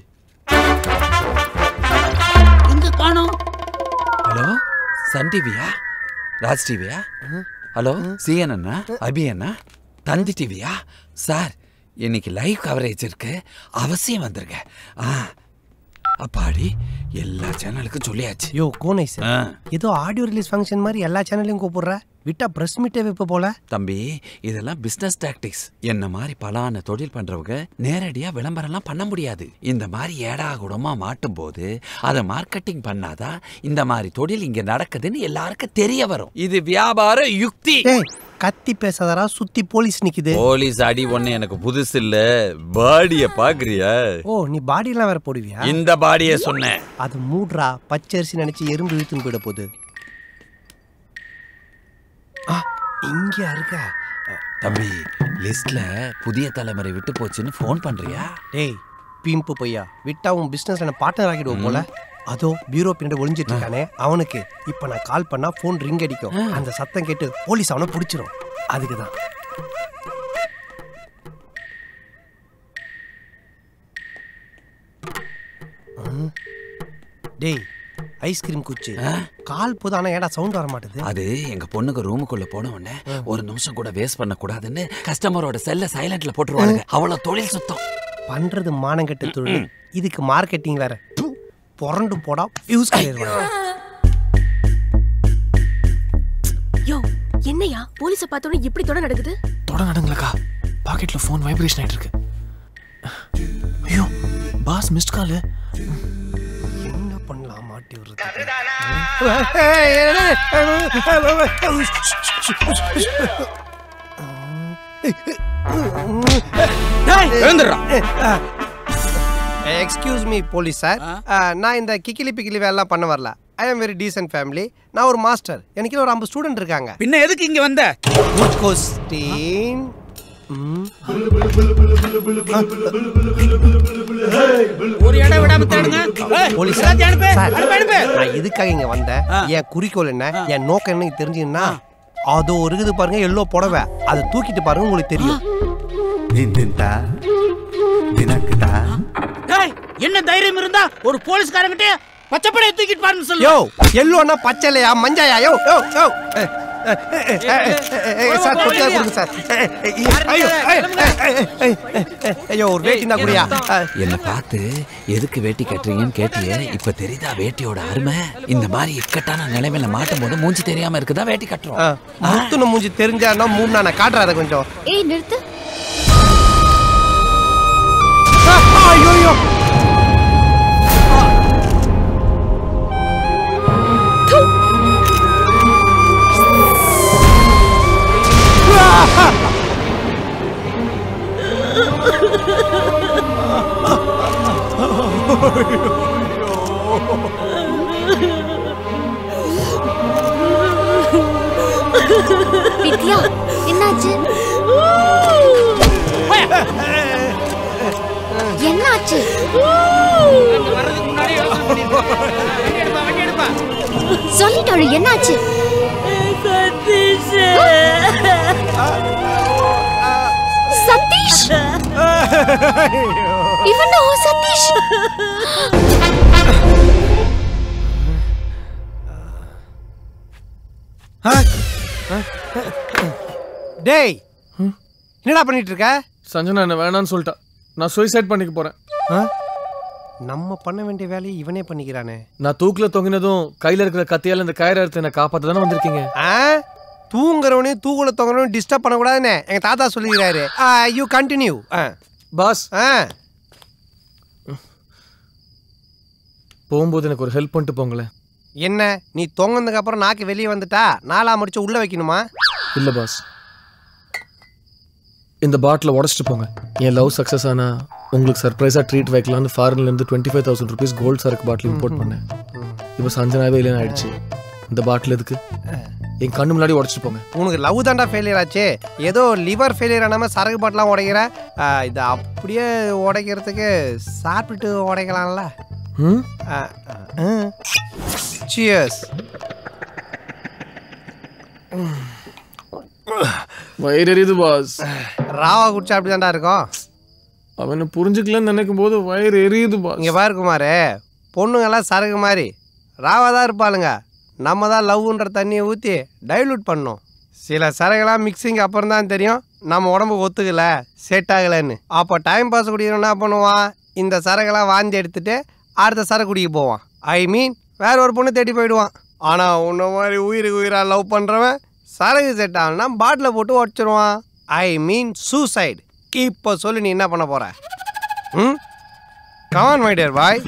எங்க காணோம் ஹலோ சன் டிவியா ராஜ் டிவியா ஹலோ சிஎன் அண்ணா அபி அண்ணா தந்தி டிவியா சார் இன்னைக்கு லைவ் கவரேஜ் இருக்கு அவசியம் வந்துருங்க ஆ அப்பாடி எல்லா சேனலுக்கும் சொல்லியாச்சு யோ கோனை ஆ. சார் ஏதோ ஆடியோ ரிலீஸ் ஃபங்க்ஷன் மாதிரி எல்லா சேனல்லையும் கூப்பிடுற விட்டா பிரஸ் மீட்டே வைப்ப போல தம்பி இதெல்லாம் பிசினஸ் டாக்டிக்ஸ் என்ன மாதிரி பலான தொழில் பண்றவங்க நேரடியா விளம்பரம்லாம் பண்ண முடியாது இந்த மாதிரி ஏடா கூடமா மாட்டும் போது அதை மார்க்கெட்டிங் பண்ணாதான் இந்த மாதிரி தொழில் இங்க நடக்குதுன்னு எல்லாருக்கும் தெரிய வரும் இது வியாபார யுக்தி ஏய் கத்தி பேசாதடா சுத்தி போலீஸ் நிக்குது போலீஸ் அடி ஒண்ணு எனக்கு புதுசு இல்ல பாடிய பாக்குறியா ஓ நீ பாடி எல்லாம் வேற போடுவியா இந்த பாடிய சொன்னேன் அது மூட்ரா பச்சரிசி நினைச்சு எறும்பு இழுத்துன்னு போயிட போகுது ஆ, இங்க இருக்க தம்பி லிஸ்ட்ல புதிய தலைமுறை விட்டு போச்சுன்னு ஃபோன் பண்றியா டேய் பீம்பு பையா விட்டா உன் பிசினஸ் என்ன பார்ட்னர் ஆகிடுவோம் போல அதோ பியூரோ பின்னாடி ஒளிஞ்சிட்டு இருக்கானே அவனுக்கு இப்ப நான் கால் பண்ணா போன் ரிங் அடிக்கும் அந்த சத்தம் கேட்டு போலீஸ் அவனை பிடிச்சிரும் அதுக்கு தான் டேய் ஐஸ்கிரீம் குச்சி கால் போது ஆனா ஏடா சவுண்ட் வர மாட்டேது அது எங்க பொண்ணுக்கு ரூமுக்குள்ள போன உடனே ஒரு நிமிஷம் கூட வேஸ்ட் பண்ண கூடாதுன்னு கஸ்டமரோட செல்ல சைலண்ட்ல போட்டுருவாங்க அவ்வளவு தொழில் சுத்தம் பண்றது மானங்கெட்ட தொழில் இதுக்கு மார்க்கெட்டிங் வேற ப்பு, புரண்டு போடா யூஸ் பண்ணிடுவாங்க யோ என்னையா போலீஸ பார்த்தோன்னே இப்படி தொட நடக்குது தொட நடங்களக்கா பாக்கெட்ல ஃபோன் வைப்ரேஷன் ஆயிட்டு இருக்கு ஐயோ பாஸ் மிஸ்ட் கால் என்ன பண்ணலாம் மாட்டி விடுறது எக்ஸ்கியூஸ் மீ போலீஸ் சார் நான் இந்த கிக்கிலி பிக்கிலி வேலைலாம் பண்ண வரல ஐ ஆம் வெரி டீசென்ட் ஃபேமிலி நான் ஒரு மாஸ்டர் எனக்கு ஒரு ஐம்பது ஸ்டூடெண்ட் இருக்காங்க பின்ன எதுக்கு இங்க வந்த குட் கொஸ்டின் ஒரு இடம் விடாம தேடுங்க ஏய், போலீஸ் எல்லாத்தையும் அனுப்பு சார், அனுப்பு அனுப்பு நான் இதுக்காக இங்க வந்தேன் என் குறிக்கோள் என்ன என் நோக்கம் என்ன தெரிஞ்சுன்னா அது ஒரு இருக்குது பாருங்க எல்லோ புடவை அதை தூக்கிட்டு பாருங்க உங்களுக்கு தெரியும் ஏய், என்ன தைரியம் இருந்தா ஒரு போலீஸ்காரங்கிட்ட பச்சைப்படையை தூக்கிட்டு பாருன்னு சொல்லு யோ எல்லோனா பச்சை இல்லையா மஞ்சாயா யோ யோ யோ ஏ, ஏ, ஏ, ஏ, ஏ, ஏ, சார் தொட்டியா கொடுங்க சார் ஏ, ஏ, ஏ, ஐயோ ஏ, ஏ, ஏ, ஏ, ஏ, ஐயோ ஒரு வேட்டி தான் குடியா என்னை பார்த்து எதுக்கு வேட்டி கட்டுறீங்கன்னு கேட்டியே இப்ப தெரியுதா வேட்டியோட அருமை இந்த மாதிரி இக்கட்டான நிலைமையில மாட்டும் போது மூஞ்சி தெரியாம இருக்குதா வேட்டி கட்டுறோம் முத்துன மூஞ்சி தெரிஞ்சாருன்னா மூணு நான் காட்டுறாத கொஞ்சம் ஏய் நிறுத்து ஐயோ ஐயோ வித்யா என்னாச்சு என்னாச்சு சொல்லிட்டாಳು என்னாச்சு சதீஷ் இவனோ சதீஷ் டேய் என்னடா பண்ணிட்டு இருக்க சஞ்சனா என்ன வேணான்னு சொல்லிட்டா நான் சூசைட் பண்ணிக்க போறேன் நம்ம பண்ண வேண்டிய வேலையை இவனே பண்ணிக்கிறானே நான் தூக்குல தொங்கினதும் கையில இருக்கிற கத்தியால இந்த கயிறு அறுத்து என்ன காப்பாத்த தானே வந்திருக்கீங்க ஆ தூங்குறவனையும் தூக்குல தொங்குறவனையும் டிஸ்டர்ப் பண்ணக்கூடாதுன்னு எங்க தாத்தா சொல்லிக்கிறாரு யூ கண்டினியூ பாஸ் ஆ போகும்போது எனக்கு ஒரு ஹெல்ப் பண்ணிட்டு போங்களேன் என்ன நீ தொங்கினதுக்கு அப்புறம் நாக்கு வெளியே வந்துட்டா நாலா முடிச்சு உள்ள வைக்கணுமா இல்ல பாஸ் இந்த பாட்டில உடச்சிட்டு போங்க என் லவ் சக்ஸஸ் ஆனா உங்களுக்கு சர்ப்ரைஸா ட்ரீட் வைக்கலாம்னு ஃபாரின்ல இருந்து twenty five thousand rupees gold சரக்கு பாட்டில் இம்போர்ட் பண்ணேன் இப்போ சஞ்சனாவே இல்லைன்னு ஆயிடுச்சு இந்த பாட்டில் எதுக்கு என் கண்ணு முன்னாடி உடச்சிட்டு போங்க உனக்கு லவ் தாண்டா ஃபெயிலியர் ஆச்சு ஏதோ லிவர் ஃபெயிலியர் ஆனாம சரக்கு பாட்டெலாம் உடைக்கிற ஆ, இதை அப்படியே உடைக்கிறதுக்கு சாப்பிட்டுட்டு உடைக்கலாம்ல ம் சியர்ஸ் வயிறு எரியுது பாஸ் ராவா குடிச்சா அப்படி தாண்டா இருக்கும் அவனை புரிஞ்சுக்கலன்னு நினைக்கும் போது வயிறு எரியுது பாஸ் இங்கே பாரு குமார் பொண்ணுங்கெல்லாம் சரக்கு மாதிரி ராவா தான் இருப்பாளுங்க நம்ம தான் லவ்ன்ற தண்ணியை ஊற்றி டைலூட் பண்ணோம் சில சரகெல்லாம் மிக்சிங் அப்புறம் தான் தெரியும் நம்ம உடம்புக்கு ஒத்துக்கல செட் ஆகலைன்னு அப்போ டைம் பாஸ் குடிக்கிறோம் என்ன பண்ணுவான் இந்த சரகெல்லாம் வாந்தி எடுத்துட்டு அடுத்த சரக்கு குடிக்க போவான் ஐ மீன் வேற ஒரு பொண்ணு தேடி போயிடுவான் ஆனால் உன்ன மாதிரி உயிருக்கு உயிராக லவ் பண்ணுறவன் சரகு செட் ஆகலன்னா பாட்டில் போட்டு உடச்சிருவான் ஐ மீன் சூசைடு இப்போ சொல்லு நீ என்ன பண்ண போற ம் கமான் மை டியர் பாய்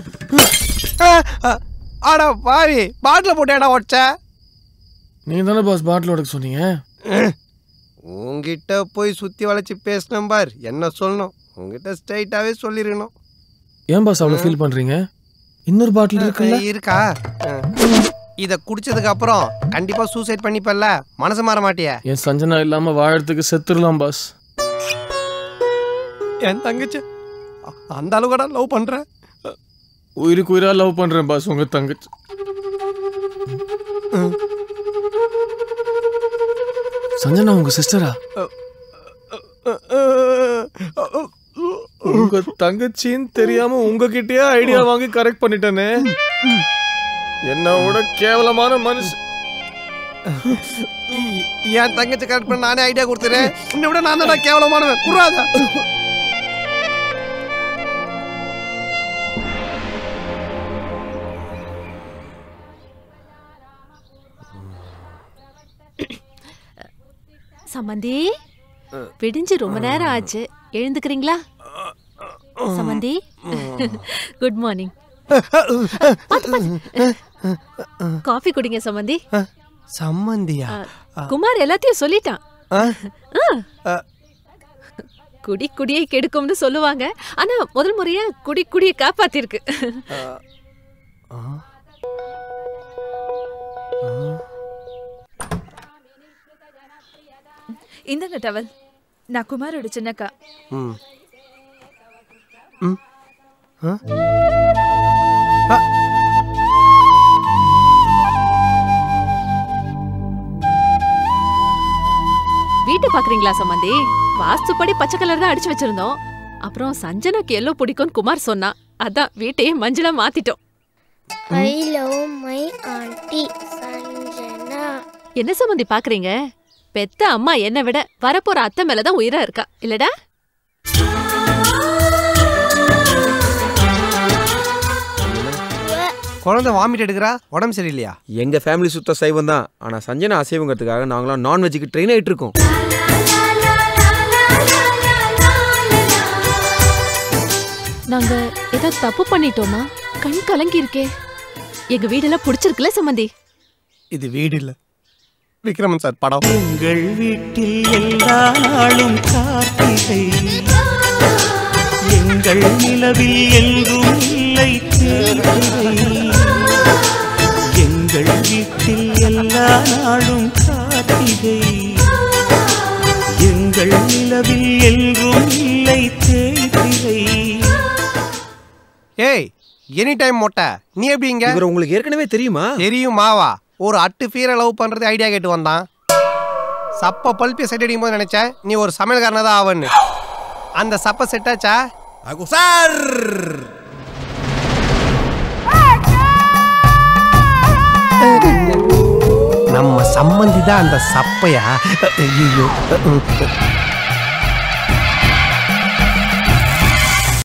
அட பாவி பாட்டில் போட்டு ஏடா உடச்ச நீ தானே பாஸ் பாட்டில் உடக்க சொன்னீங்க உங்ககிட்ட போய் சுற்றி வளைச்சி பேசினேன் பார் என்ன சொல்லணும் உங்ககிட்ட ஸ்ட்ரைட்டாகவே சொல்லிருக்கணும் ஏன் பாஸ் அவ்வளோ ஃபீல் பண்றீங்க இன்னொரு பாட்டில் இருக்குல்ல இருக்கா இதை குடிச்சதுக்கு அப்புறம் கண்டிப்பா சூசைட் பண்ணிப்பல்ல மனசு மாற மாட்டிய என் சஞ்சனா இல்லாம வாழறதுக்கு செத்துடலாம் பாஸ் என் தங்கச்சி அ- அந்த அளவுக்கு லவ் பண்ற உயிருக்கு உயிரா லவ் பண்றேன் பாஸ் உங்க தங்கச்சி சஞ்சனா உங்க சிஸ்டரா உங்க தங்கச்சின்னு தெரியாம உங்ககிட்டயே ஐடியா வாங்கி கரெக்ட் பண்ணிட்டேனே என்னோட கேவலமான மனுஷன் இ- என் தங்கச்சி கரெக்ட் பண்ண நானே ஐடியா கொடுத்துறேன் உன்னை விட நான் தான் கேவலமானவன் குறாத சம்மந்தி விடிஞ்சு ரொம்ப நேரம் ஆச்சு எழுந்துக்கிறீங்களா சம்மந்தி குட் மார்னிங் காஃபி குடிங்க சம்மந்தி சம்மந்தியா குமார் எல்லாத்தையும் சொல்லிட்டான் ஆ? ஆ. ஆ. குடி குடியை கெடுக்கும்னு சொல்லுவாங்க ஆனா முதல் முறையா குடி குடியை காப்பாத்திருக்கு இந்தங்க டவல் நான் குமாரோட சின்னக்கா ம் ம் ஆ வீட்டை பாக்குறீங்களா சம்பந்தி வாஸ்துப்படி பச்சை கலர் தான் அடிச்சு வச்சிருந்தோம் அப்புறம் சஞ்சனாக்கு எல்லோ பிடிக்கும்னு குமார் சொன்னான் அதான் வீட்டையே மஞ்சளா மாத்திட்டோம் I love my aunty Sanjana என்ன சம்பந்தி பாக்குறீங்க பெத்த அம்மா என்னை விட வரப்போற அத்தை மேலதான் உயிரா இருக்கா இல்லடா குழந்தை வாமிட் எடுக்கிறா உடம்பு சரியில்லையா எங்க ஃபேமிலி சுத்த சைவம் தான் ஆனா சஞ்சனா அசைவங்கிறதுக்காக நாங்களாம் நான்வெஜ்ஜுக்கு ட்ரெயின் ஆயிட்டு இருக்கோம் நாங்க ஏதோ தப்பு பண்ணிட்டோமா கண் கலங்கி இருக்கே எங்க வீடெல்லாம் பிடிச்சிருக்குல்ல சம்பந்தி இது வீடு இல்ல விக்ரமன் சார் படம் உங்கள் வீட்டில் எல்லா நாளும் கார்த்திகை எங்கள் நிலவில் என்றும் இல்லை தேய்திரை எங்கள் வீட்டில் எல்லா நாளும் கார்த்திகை எங்கள் நிலவில் என்றும் இல்லை தேய்திரை ஏய் எனி டைம் மொட்டை நீ எப்படி இங்க இவர் உங்களுக்கு ஏற்கனவே தெரியுமா தெரியும் மாவா ஒரு அட்டு ஃபீரை லவ் பண்றது ஐடியா கேட்டு வந்தான் சப்ப பல்பிய செட் அடிக்கும் போது நினைச்சேன் நீ ஒரு சமையல்காரனா தான் ஆவன்னு அந்த சப்ப செட் ஆச்சா சார் நம்ம சம்மந்தி தான் அந்த சப்பையா ஐயோ